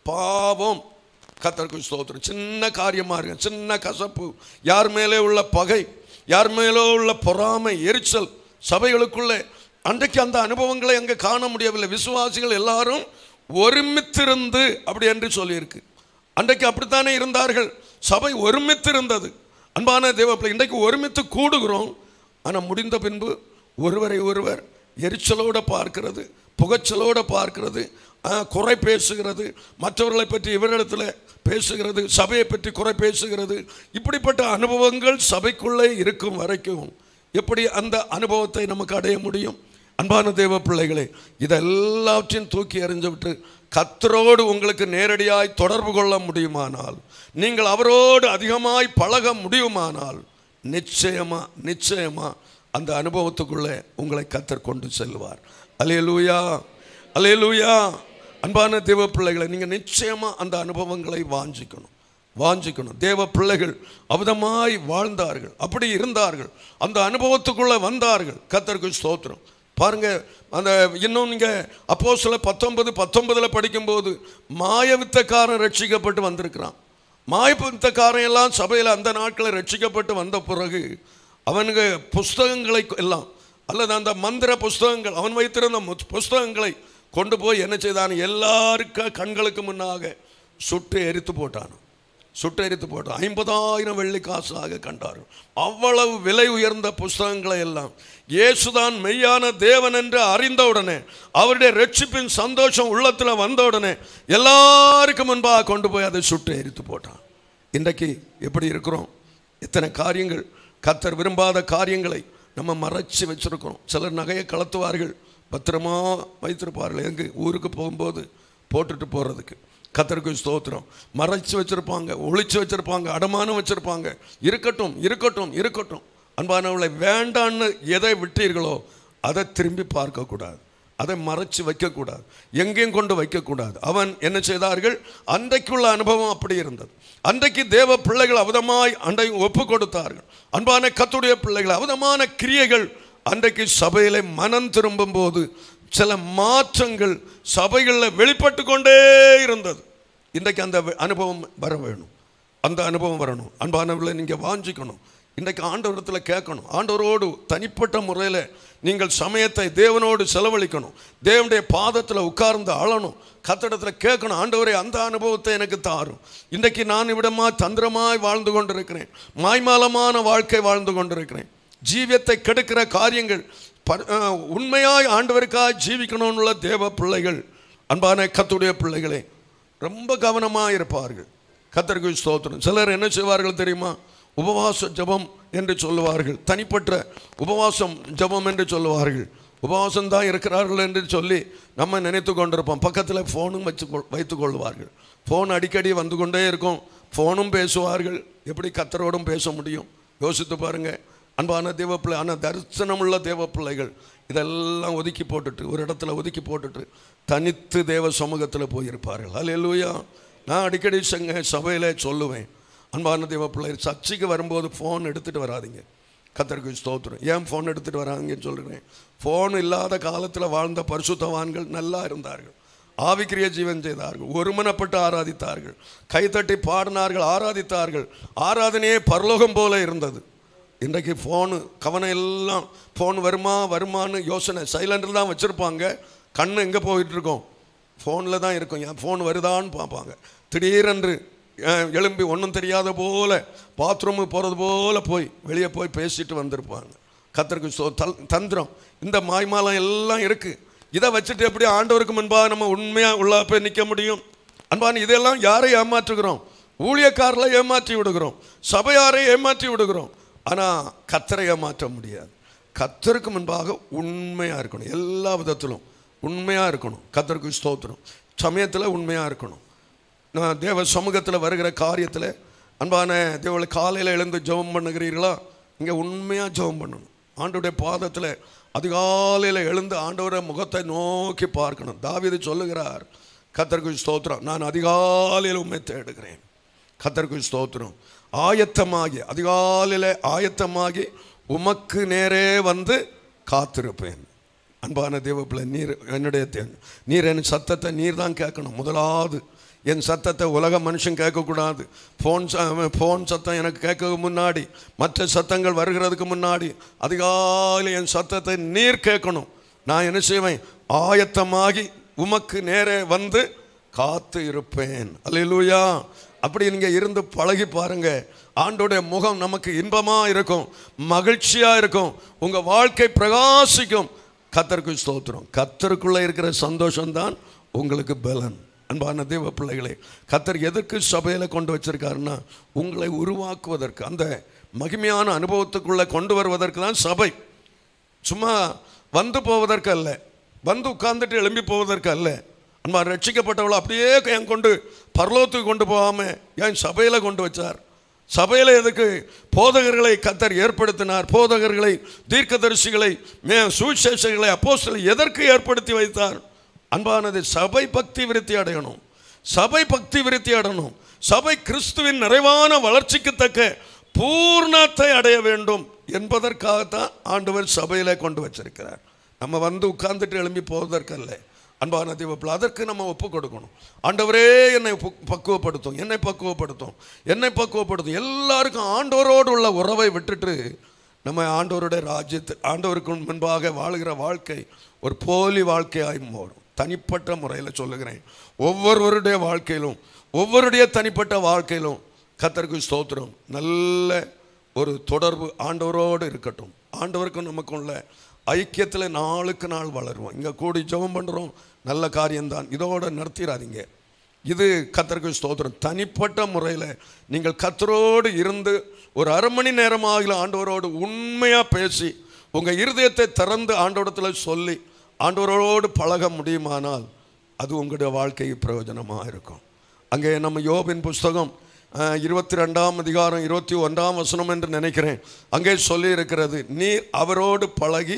பாவம் கத்தருக்கு ஸ்தோத்திரம் சின்ன காரியமாக இருக்கு சின்ன கசப்பு யார் மேலே உள்ள பகை யார் மேலே உள்ள பொறாமை எரிச்சல் சபைகளுக்குள்ளே அன்றைக்கு அந்த அனுபவங்களை அங்கே காண முடியவில்லை விசுவாசிகள் எல்லாரும் ஒருமித்திருந்து அப்படி என்று சொல்லியிருக்கு அன்றைக்கு அப்படித்தானே இருந்தார்கள் சபை ஒருமித்திருந்தது அன்பான தேவப்பிள்ளை இன்றைக்கு ஒருமித்து கூடுகிறோம் ஆனால் முடிந்த பின்பு ஒருவரை ஒருவர் எரிச்சலோட பார்க்கிறது புகைச்சலோட பார்க்கிறது ஆ, குறை பேசுகிறது மற்றவர்களை பற்றி இவரிடத்தில் பேசுகிறது சபையை பற்றி குறை பேசுகிறது இப்படிப்பட்ட அனுபவங்கள் சபைக்குள்ளே இருக்கும் வரைக்கும் எப்படி அந்த அனுபவத்தை நமக்கு அடைய முடியும் அன்பான தேவ பிள்ளைகளே இதெல்லாவற்றையும் தூக்கி எறிஞ்சு விட்டு கத்தரோடு உங்களுக்கு நேரடியாய் தொடர்பு கொள்ள முடியுமானால் நீங்கள் அவரோடு அதிகமாய் பழக முடியுமானால் நிச்சயமா நிச்சயமா அந்த அனுபவத்துக்குள்ளே உங்களை கத்தர் கொண்டு செல்வார் அலேலூயா அலேலூயா அன்பான தேவ பிள்ளைகளை நீங்கள் நிச்சயமா அந்த அனுபவங்களை வாஞ்சிக்கணும் வாஞ்சிக்கணும் தேவ பிள்ளைகள் அவிதமாய் வாழ்ந்தார்கள் அப்படி இருந்தார்கள் அந்த அனுபவத்துக்குள்ளே வந்தார்கள் கத்தருக்கு ஸ்தோத்திரம் பாருங்க அந்த இன்னும் நீங்கள் அப்போ சில பத்தொன்பது பத்தொன்பதில் படிக்கும்போது மாயவித்தக்காரன் ரட்சிக்கப்பட்டு வந்திருக்கிறான் மாயவித்தக்காரன் எல்லாம் சபையில் அந்த நாட்களில் ரட்சிக்கப்பட்டு வந்த பிறகு அவனுங்க புஸ்தகங்களை எல்லாம் அல்லது அந்த மந்திர புஸ்தகங்கள் அவன் வைத்திருந்த மு- புஸ்தகங்களை கொண்டு போய் என்ன செய்தான் எல்லாருக்க கண்களுக்கு முன்னாக சுட்டு எரித்து போட்டான் சுட்டு எரித்து போட்டான் ஐம்பதாயிரம் வெள்ளி காசாக கண்டார்கள் அவ்வளவு விலை உயர்ந்த புஸ்தகங்களை எல்லாம் இயேசுதான் மெய்யான தேவன் என்று அறிந்தவுடனே அவருடைய ரட்சிப்பின் சந்தோஷம் உள்ளத்தில் வந்தவுடனே எல்லாருக்கும் முன்பாக கொண்டு போய் அதை சுட்டு எரித்து போட்டான் இன்றைக்கு எப்படி இருக்கிறோம் எத்தனை காரியங்கள் கத்தர் விரும்பாத காரியங்களை நம்ம மறைச்சு வச்சிருக்கிறோம் சிலர் நகையை கலத்துவார்கள் பத்திரமா வைத்திருப்பார்கள் எங்கே ஊருக்கு போகும்போது போட்டுட்டு போகிறதுக்கு கத்தருக்கு ஸ்தோத்திரம் மறைச்சு வச்சிருப்பாங்க ஒளிச்சு வச்சிருப்பாங்க அடமானம் வச்சிருப்பாங்க இருக்கட்டும் இருக்கட்டும் இருக்கட்டும் அன்பானவளை வேண்டான்னு எதை விட்டீர்களோ அதை திரும்பி பார்க்கக்கூடாது அதை மறைச்சு வைக்கக்கூடாது எங்கேயும் கொண்டு வைக்கக்கூடாது அவன் என்ன செய்தார்கள் அன்றைக்குள்ள அனுபவம் அப்படி இருந்தது அன்றைக்கு தேவ பிள்ளைகள் அவதமாய் அண்டை ஒப்பு கொடுத்தார்கள் அன்பான கத்துடைய பிள்ளைகள் அவதமான கிரியைகள் அன்றைக்கு சபையிலே மனம் திரும்பும் போது சில மாற்றங்கள் சபைகளில் வெளிப்பட்டு கொண்டே இருந்தது இன்றைக்கு அந்த வே- அனுபவம் வர வேணும் அந்த அனுபவம் வரணும் அன்பானவர்களை நீங்கள் வாஞ்சிக்கணும் இன்றைக்கு ஆண்டவரத்தில் கேட்கணும் ஆண்டவரோடு தனிப்பட்ட முறையில் நீங்கள் சமயத்தை தேவனோடு செலவழிக்கணும் தேவனுடைய பாதத்தில் உட்கார்ந்து அழணும் கத்தடத்தில் கேட்கணும் ஆண்டவரே அந்த அனுபவத்தை எனக்கு தாரும் இன்றைக்கு நான் இவ்விடமா தந்திரமாய் வாழ்ந்து கொண்டிருக்கிறேன் மாய்மாலமான வாழ்க்கை வாழ்ந்து கொண்டிருக்கிறேன் ஜீவியத்தை கெடுக்கிற காரியங்கள் ப- அஹ், உண்மையாய் ஆண்டவருக்காய் ஜீவிக்கணும்னு உள்ள தேவ பிள்ளைகள் அன்பான கத்துடைய பிள்ளைகளே ரொம்ப கவனமாக இருப்பார்கள் கத்தருக்கு ஸ்தோத்திரம் சிலர் என்ன செய்வார்கள் தெரியுமா உபவாச ஜெபம் என்று சொல்லுவார்கள் தனிப்பட்ட உபவாசம் ஜெபம் என்று சொல்லுவார்கள் உபவாசம் தான் இருக்கிறார்கள் என்று சொல்லி நம்ம நினைத்து கொண்டிருப்போம் பக்கத்தில் ஃபோனும் வச்சு கொள் வைத்து கொள்வார்கள் ஃபோன் அடிக்கடி வந்து கொண்டே இருக்கும் ஃபோனும் பேசுவார்கள் எப்படி கத்தரோடும் பேச முடியும் யோசித்து பாருங்க அன்பான தேவப்பிள்ளை ஆனால் தரிசனமுள்ள தேவ பிள்ளைகள் இதெல்லாம் ஒதுக்கி போட்டுட்டு ஒரு இடத்துல ஒதுக்கி போட்டுட்டு தனித்து தேவ சமூகத்தில் போயிருப்பார்கள் அல்லேலூயா நான் அடிக்கடி சங்க சபையில் சொல்லுவேன் அன்பான தேவ பிள்ளை சர்ச்சைக்கு வரும்போது ஃபோன் எடுத்துகிட்டு வராதீங்க கத்தருக்கு ஸ்தோத்திரம் ஏன் ஃபோன் எடுத்துகிட்டு வராங்கன்னு சொல்கிறேன் ஃபோன் இல்லாத காலத்தில் வாழ்ந்த பரிசுத்தவான்கள் நல்லா இருந்தார்கள் ஆவிக்கிரிய ஜீவன் செய்தார்கள் ஒருமனப்பட்டு ஆராதித்தார்கள் கைத்தட்டி பாடினார்கள் ஆராதித்தார்கள் ஆராதனையே பரலோகம் போல இருந்தது இன்றைக்கு ஃபோனு கவனம் எல்லாம் ஃபோன் வருமா வருமான்னு யோசனை சைலண்டில் தான் வச்சுருப்பாங்க கண்ணு எங்கே போயிட்டு இருக்கோம் ஃபோனில் தான் இருக்கும் என் ஃபோன் வருதான்னு பார்ப்பாங்க திடீரென்று அஹ், எழும்பி ஒன்றும் தெரியாத போல பாத்ரூமு போகிறது போல போய் வெளியே போய் பேசிட்டு வந்திருப்பாங்க கத்தருக்கு சோ தல் தந்திரம் இந்த மாய்மாலம் எல்லாம் இருக்குது இதை வச்சுட்டு எப்படி ஆண்டவருக்கு முன்பாக நம்ம உண்மையாக உள்ள போய் நிற்க முடியும் அன்பான இதெல்லாம் யாரை ஏமாற்றுகிறோம் ஊழியக்காரர்களை ஏமாற்றி விடுகிறோம் சபையாரை ஏமாற்றி விடுகிறோம் ஆனால் கத்தரை ஏமாற்ற முடியாது கத்தருக்கு முன்பாக உண்மையாக இருக்கணும் எல்லா விதத்திலும் உண்மையாக இருக்கணும் கத்தருக்கு ஸ்தோத்திரம் சமயத்தில் உண்மையாக இருக்கணும் நான் தேவ சமூகத்தில் வருகிற காரியத்தில் அன்பான தேவளை காலையில் எழுந்து ஜெபம் பண்ணுகிறீர்களா இங்கே உண்மையாக ஜெபம் பண்ணணும் ஆண்டோடைய பாதத்தில் அதிகாலையில் எழுந்து ஆண்டவரை முகத்தை நோக்கி பார்க்கணும் தாவீது சொல்லுகிறார் கத்தருக்கு ஸ்தோத்திரம் நான் அதிகாலையில் உண்மை தேடுகிறேன் கத்தருக்கு ஸ்தோத்திரம் ஆயத்தமாகி அதிகாலையில் ஆயத்தமாகி உமக்கு நேரே வந்து காத்திருப்பேன் அன்பான தேவப்பிள்ளை நீர் என்னுடைய தே- நீர் என் சத்தத்தை நீர் தான் கேட்கணும் முதலாவது என் சத்தத்தை உலக மனுஷன் கேட்கக்கூடாது ஃபோன் ஃபோன் சத்தம் எனக்கு கேட்க முன்னாடி மற்ற சத்தங்கள் வருகிறதுக்கு முன்னாடி அதிகாலை என் சத்தத்தை நீர் கேட்கணும் நான் என்ன செய்வேன் ஆயத்தமாகி உமக்கு நேரே வந்து காத்து இருப்பேன் அல்லேலூயா அப்படி நீங்கள் இருந்து பழகி பாருங்க ஆண்டோடைய முகம் நமக்கு இன்பமாக இருக்கும் மகிழ்ச்சியாக இருக்கும் உங்கள் வாழ்க்கை பிரகாசிக்கும் கத்தருக்கு ஸ்தோத்திரம் கத்தருக்குள்ளே இருக்கிற சந்தோஷம்தான் உங்களுக்கு பலன் அன்பான தேவ பிள்ளைகளே கத்தர் எதற்கு சபையில் கொண்டு வச்சிருக்காருன்னா உங்களை உருவாக்குவதற்கு அந்த மகிமையான அனுபவத்துக்குள்ளே கொண்டு வருவதற்கு தான் சபை சும்மா வந்து போவதற்கு அல்ல வந்து உட்கார்ந்துட்டு எழும்பி போவதற்கு அல்ல அம்மா ரட்சிக்கப்பட்டவளை அப்படியே என் கொண்டு பரலோகத்துக்கு கொண்டு போகாமல் என் சபையில் கொண்டு வச்சார் சபையில் எதுக்கு போதகர்களை கத்தர் ஏற்படுத்தினார் போதகர்களை தீர்க்கதரிசிகளை மே சுவிசேஷங்களை அப்போஸ்தலை எதற்கு ஏற்படுத்தி வைத்தார் அன்பானது சபை பக்தி விருத்தி அடையணும் சபை பக்தி விருத்தி அடையணும் சபை கிறிஸ்துவின் நிறைவான வளர்ச்சிக்கு தக்க பூர்ணத்தை அடைய வேண்டும் என்பதற்காகத்தான் ஆண்டவர் சபையில கொண்டு வச்சிருக்கிறார் நம்ம வந்து உட்கார்ந்துட்டு எழும்பி போவதற்கல்ல அன்பான தீபப்பில் அதற்கு நம்ம ஒப்பு கொடுக்கணும் ஆண்டவரே என்னை பு- பக்குவப்படுத்தும் என்னை பக்குவப்படுத்தும் என்னை பக்குவப்படுத்தும் எல்லாருக்கும் ஆண்டவரோடு உள்ள உறவை விட்டுட்டு நம்ம ஆண்டவருடைய ராஜ்யத்து ஆண்டவருக்கு முன்பாக வாழுகிற வாழ்க்கை ஒரு போலி வாழ்க்கையாய் மாறும் தனிப்பட்ட முறையில் சொல்லுகிறேன் ஒவ்வொருவருடைய வாழ்க்கையிலும் ஒவ்வொருடைய தனிப்பட்ட வாழ்க்கையிலும் கத்தருக்கு ஸ்தோத்திரம் நல்ல ஒரு தொடர்பு ஆண்டவரோடு இருக்கட்டும் ஆண்டவருக்கும் நமக்கும் உள்ள ஐக்கியத்தில் நாளுக்கு நாள் வளருவோம் இங்கே கூடி ஜெபம் பண்ணுறோம் நல்ல காரியம்தான் இதோட நிறுத்திடாதீங்க இது கத்தருக்கு ஸ்தோத்திரம் தனிப்பட்ட முறையில் நீங்கள் கத்தரோடு இருந்து ஒரு அரை மணி நேரமாக ஆண்டவரோடு உண்மையாக பேசி உங்கள் இருதயத்தை திறந்து ஆண்டவரத்தில் சொல்லி ஆண்டவரோடு பழக முடியுமானால் அது உங்களுடைய வாழ்க்கைக்கு பிரயோஜனமாக இருக்கும் அங்கே நம்ம யோபின் புஸ்தகம் இருபத்தி ரெண்டாம் அதிகாரம் இருபத்தி ஒன்றாம் வசனம் என்று நினைக்கிறேன் அங்கே சொல்லி இருக்கிறது நீர் அவரோடு பழகி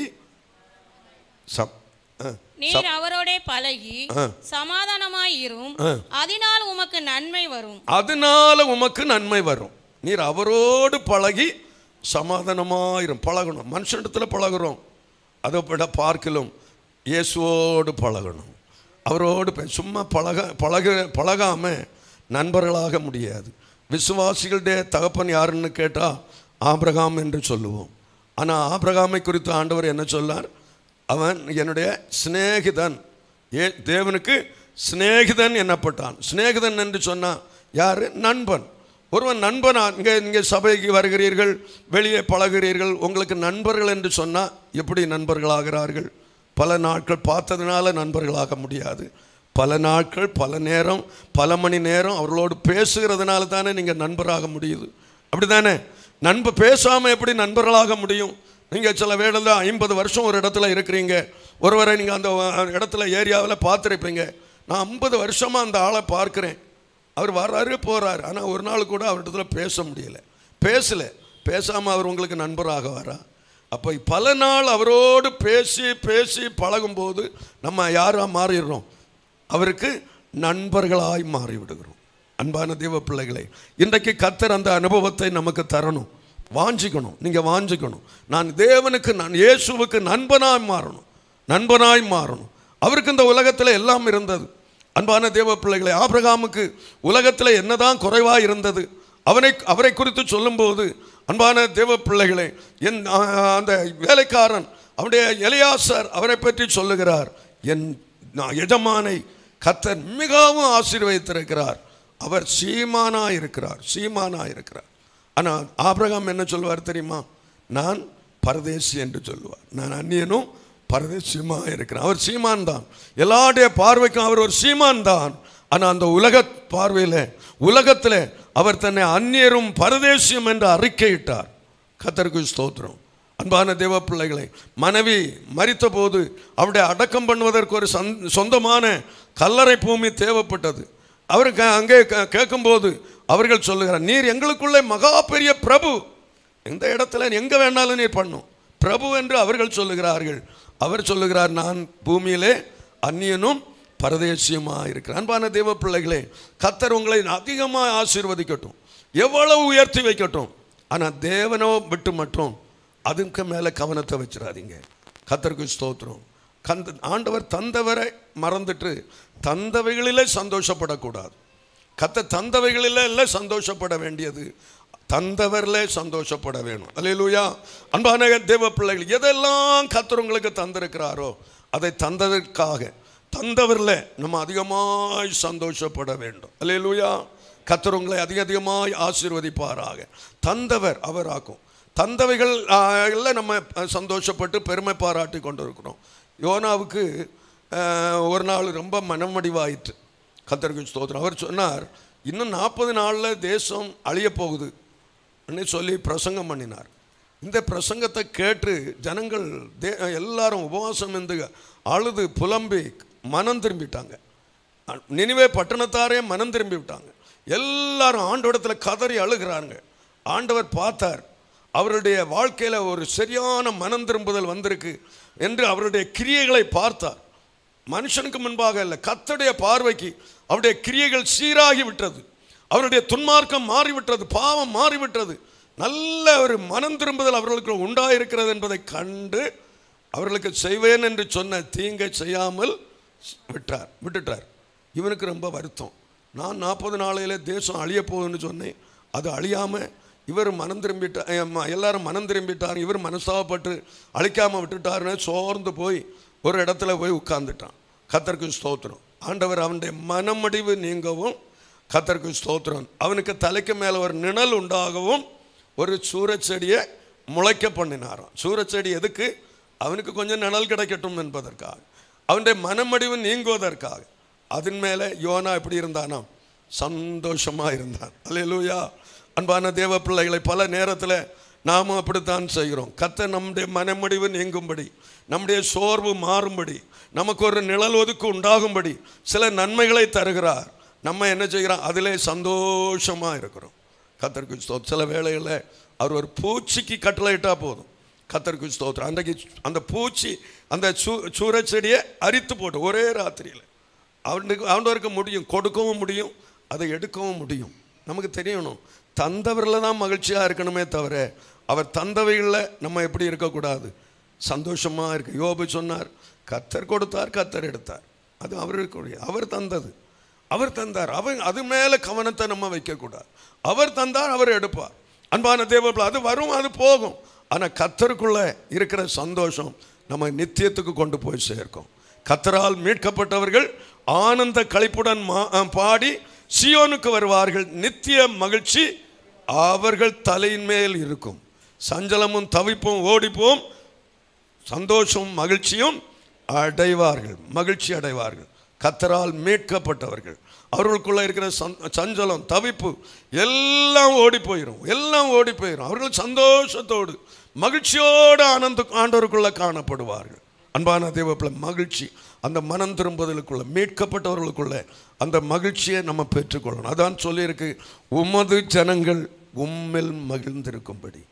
சப் ஆ, நீர் அவரோடே பழகி ஆ. சமாதானமாய் இரும் ஆ. அதனால் உமக்கு நன்மை வரும் அதனால உமக்கு நன்மை வரும் நீர் அவரோடு பழகி சமாதானமாயிரும் பழகணும் மனுஷனிடத்தில் பழகுறோம் அதை விட பார்க்கலும் இயேசுவோடு பழகணும் அவரோடு பே- சும்மா பழக பழக பழகாம நண்பர்களாக முடியாது விசுவாசிகளுடைய தகப்பன் யாருன்னு கேட்டால் ஆபிரகாம் என்று சொல்லுவோம் ஆனால் ஆபிரகாமை குறித்து ஆண்டவர் என்ன சொன்னார் அவன் என்னுடைய சிநேகிதன் ஏ தேவனுக்கு சிநேகிதன் என்னப்பட்டான் சிநேகிதன் என்று சொன்னான் யார் நண்பன் ஒருவன் நண்பனா இங்கே இங்கே சபைக்கு வருகிறீர்கள் வெளியே பழகிறீர்கள் உங்களுக்கு நண்பர்கள் என்று சொன்னால் எப்படி நண்பர்களாகிறார்கள் பல நாட்கள் பார்த்ததுனால நண்பர்களாக முடியாது பல நாட்கள் பல நேரம் பல மணி நேரம் அவர்களோடு பேசுகிறதுனால தானே நீங்கள் நண்பராக முடியுது அப்படி தானே நண்ப பேசாமல் எப்படி நண்பர்களாக முடியும் நீங்கள் சில வேளையில் ஐம்பது வருஷம் ஒரு இடத்துல இருக்கிறீங்க ஒருவரை நீங்கள் அந்த அஹ், இடத்துல ஏரியாவில் பார்த்துருப்பீங்க நான் ஐம்பது வருஷமாக அந்த ஆளை பார்க்குறேன் அவர் வர்றாரு போகிறாரு ஆனால் ஒரு நாள் கூட அவர்கிட்ட பேச முடியல பேசல பேசாமல் அவர் உங்களுக்கு நண்பராக வரா அப்போ பல நாள் அவரோடு பேசி பேசி பழகும்போது நம்ம யாராக மாறிடுறோம் அவருக்கு நண்பர்களாய் மாறி விடுகிறோம் அன்பான தேவ பிள்ளைகளே இன்றைக்கு கத்தர் அந்த அனுபவத்தை நமக்கு தரணும் வாஞ்சிக்கணும் நீங்கள் வாஞ்சிக்கணும் நான் தேவனுக்கு நான் இயேசுவுக்கு நண்பனாய் மாறணும் நண்பனாய் மாறணும் அவருக்கு இந்த உலகத்தில் எல்லாம் இருந்தது அன்பான தேவ பிள்ளைகளே ஆபிரகாமுக்கு உலகத்தில் என்னதான் குறைவாக இருந்தது அவனை அவரை குறித்து சொல்லும்போது அன்பான தேவ பிள்ளைகளே என் ஆ, அந்த வேலைக்காரன் அவனுடைய எலியாசர் அவரை பற்றி சொல்லுகிறார் என் நான் எஜமானை கத்தர் மிகவும் ஆசீர்வதித்திருக்கிறார் அவர் சீமானா இருக்கிறார் சீமானா இருக்கிறார் ஆனால் ஆபிரகாம் என்ன சொல்வார் தெரியுமா நான் பரதேசி என்று சொல்லுவார் நான் அந்நியனும் பரதேசியமாக இருக்கிறேன் அவர் சீமான் தான் எல்லாருடைய பார்வைக்கும் அவர் ஒரு சீமான் தான் ஆனால் அந்த உலக பார்வையில் உலகத்தில் அவர் தன்னை அந்நியரும் பரதேசியம் என்று அறிக்கையிட்டார் கத்தருக்கு ஸ்தோத்திரம் அன்பான தேவ பிள்ளைகளை மனைவி மரித்த போது அவருடைய அடக்கம் பண்ணுவதற்கு ஒரு சந் சொந்தமான கல்லறை பூமி தேவைப்பட்டது அவருக்கு அங்கே கே- கேட்கும்போது அவர்கள் சொல்லுகிறார் நீர் எங்களுக்குள்ளே மகா பெரிய பிரபு எந்த இடத்துல எங்கே வேணாலும் நீர் பண்ணும் பிரபு என்று அவர்கள் சொல்லுகிறார்கள் அவர் சொல்லுகிறார் நான் பூமியிலே அந்நியனும் பரதேசியமாக இருக்கிறேன் அன்பான தேவ பிள்ளைகளே கத்தர் உங்களை அதிகமாக ஆசீர்வதிக்கட்டும் எவ்வளவு உயர்த்தி வைக்கட்டும் ஆனால் தேவனோ விட்டு மட்டும் அதுக்கு மேலே கவனத்தை வச்சிடாதீங்க கத்தருக்கு ஸ்தோத்திரம் கந்த ஆண்டவர் தந்தவரை மறந்துட்டு தந்தவைகளிலே சந்தோஷப்படக்கூடாது கத்த தந்தவைகளில் எல்லாம் சந்தோஷப்பட வேண்டியது தந்தவரில் சந்தோஷப்பட வேணும் அல்லேலூயா அன்பான தேவ பிள்ளைகள் எதெல்லாம் கத்தர் உங்களுக்கு தந்திருக்கிறாரோ அதை தந்ததற்காக தந்தவரில் நம்ம அதிகமாய் சந்தோஷப்பட வேண்டும் அல்லேலூயா கத்தர் உங்களை அதிக அதிகமாய் ஆசீர்வதிப்பாராக தந்தவர் அவர் ஆக்கும் தந்தவைகள் ஆ, எல்லாம் நம்ம சந்தோஷப்பட்டு பெருமை பாராட்டி கொண்டு இருக்கிறோம் யோனாவுக்கு ஆ, ஒரு நாள் ரொம்ப மனமடிவாயிற்று கத்தருக்கு ஸ்தோத்திரம் அவர் சொன்னார் இன்னும் நாற்பது நாளில் தேசம் அழியப் போகுது ன்னு சொல்லி பிரசங்கம் பண்ணினார் இந்த பிரசங்கத்தை கேட்டு ஜனங்கள் தே எல்லாரும் உபவாசம் இருந்து அழுது புலம்பி மனம் திரும்பிட்டாங்க நினைவே பட்டணத்தாரே மனம் திரும்பி விட்டாங்க எல்லாரும் ஆண்டவரத்தில் கதறி அழுகிறாங்க ஆண்டவர் பார்த்தார் அவருடைய வாழ்க்கையில் ஒரு சரியான மனம் திரும்புதல் வந்திருக்கு என்று அவருடைய கிரியைகளை பார்த்தார் மனுஷனுக்கு முன்பாக இல்லை கத்தடைய பார்வைக்கு அவருடைய கிரியைகள் சீராகி விட்டது அவருடைய துன்மார்க்கம் மாறிவிட்டது பாவம் மாறிவிட்டது நல்ல ஒரு மனம் திரும்புதல் அவர்களுக்கு உண்டாயிருக்கிறது என்பதை கண்டு அவர்களுக்கு செய்வேன் என்று சொன்ன தீங்கை செய்யாமல் விட்டார் விட்டுட்டார் இவனுக்கு ரொம்ப வருத்தம் நான் நாற்பது நாளையில தேசம் அழிய போகுதுன்னு சொன்னேன் அது அழியாமல் இவர் மனம் திரும்பிட்டா அஹ் எல்லாரும் மனம் திரும்பிட்டார் இவர் மனஸ்தாபப்பட்டு அழிக்காமல் விட்டுட்டாருன்னு சோர்ந்து போய் ஒரு இடத்துல போய் உட்கார்ந்துட்டான் கத்தருக்கு ஸ்தோத்திரம் ஆண்டவர் அவனுடைய மனமடிவு நீங்கவும் கத்தருக்கு ஸ்தோத்திரம் அவனுக்கு தலைக்கு மேலே ஒரு நிழல் உண்டாகவும் ஒரு சூரச்செடியை முளைக்க பண்ணினாராம் சூரச்செடி எதுக்கு அவனுக்கு கொஞ்சம் நிழல் கிடைக்கட்டும் என்பதற்காக அவனுடைய மனமடிவு நீங்குவதற்காக அதன் மேலே யோனா எப்படி இருந்தானாம் சந்தோஷமாக இருந்தான் அல்லேலூயா அன்பான தேவ பிள்ளைகளை பல நேரத்தில் நாம் அப்படித்தான் செய்கிறோம் கத்த நம்முடைய மனமடிவு நீங்கும்படி நம்முடைய சோர்வு மாறும்படி நமக்கு ஒரு நிழல் ஒதுக்கு உண்டாகும்படி சில நன்மைகளை தருகிறார் நம்ம என்ன செய்கிறோம் அதிலே சந்தோஷமாக இருக்கிறோம் கத்தருக்கு ஸ்தோத்திரம் சில வேளைகளில் அவர் ஒரு பூச்சிக்கு கட்டளையிட்டா போதும் கத்தருக்கு ஸ்தோத்திரம் அன்றைக்கு அந்த பூச்சி அந்த சூ சூரச்செடியை அரித்து போட்டு ஒரே ராத்திரியில் அவனுக்கு அவனவருக்கு முடியும் கொடுக்கவும் முடியும் அதை எடுக்கவும் முடியும் நமக்கு தெரியணும் தந்தவரில் தான் மகிழ்ச்சியாக இருக்கணுமே தவிர அவர் தந்தவைகளில் நம்ம எப்படி இருக்கக்கூடாது சந்தோஷமாக இருக்கு யோபு சொன்னார் கத்தர் கொடுத்தார் கத்தர் எடுத்தார் அது அவருக்குரிய அவர் தந்தது அவர் தந்தார் அவர் அது மேலே கவனத்தை நம்ம வைக்கக்கூடாது அவர் தந்தார் அவர் எடுப்பார் அன்பான தேவப்பிள்ளை அது வரும் அது போகும் ஆனால் கத்தருக்குள்ளே இருக்கிற சந்தோஷம் நம்ம நித்தியத்துக்கு கொண்டு போய் சேர்க்கும் கத்தரால் மீட்கப்பட்டவர்கள் ஆனந்த களிப்புடன் மா- அஹ் பாடி சியோனுக்கு வருவார்கள் நித்திய மகிழ்ச்சி அவர்கள் தலையின் மேல் இருக்கும் சஞ்சலமும் தவிப்பும் ஓடிப்போம் சந்தோஷம் மகிழ்ச்சியும் அடைவார்கள் மகிழ்ச்சி அடைவார்கள் கத்தரால் மீட்கப்பட்டவர்கள் அவர்களுக்குள்ள இருக்கிற சந்- சஞ்சலம் தவிப்பு எல்லாம் ஓடி போயிடும் எல்லாம் ஓடி போயிடும் அவர்கள் சந்தோஷத்தோடு மகிழ்ச்சியோடு ஆனந்த ஆண்டவருக்குள்ள காணப்படுவார்கள் அன்பான தேவப்பிள்ளை மகிழ்ச்சி அந்த மனம் திரும்புதலுக்குள்ள மீட்கப்பட்டவர்களுக்குள்ள அந்த மகிழ்ச்சியை நம்ம பெற்றுக்கொள்ளணும் அதான் சொல்லியிருக்கு உமது ஜனங்கள் உம்மில் மகிழ்ந்திருக்கும்படி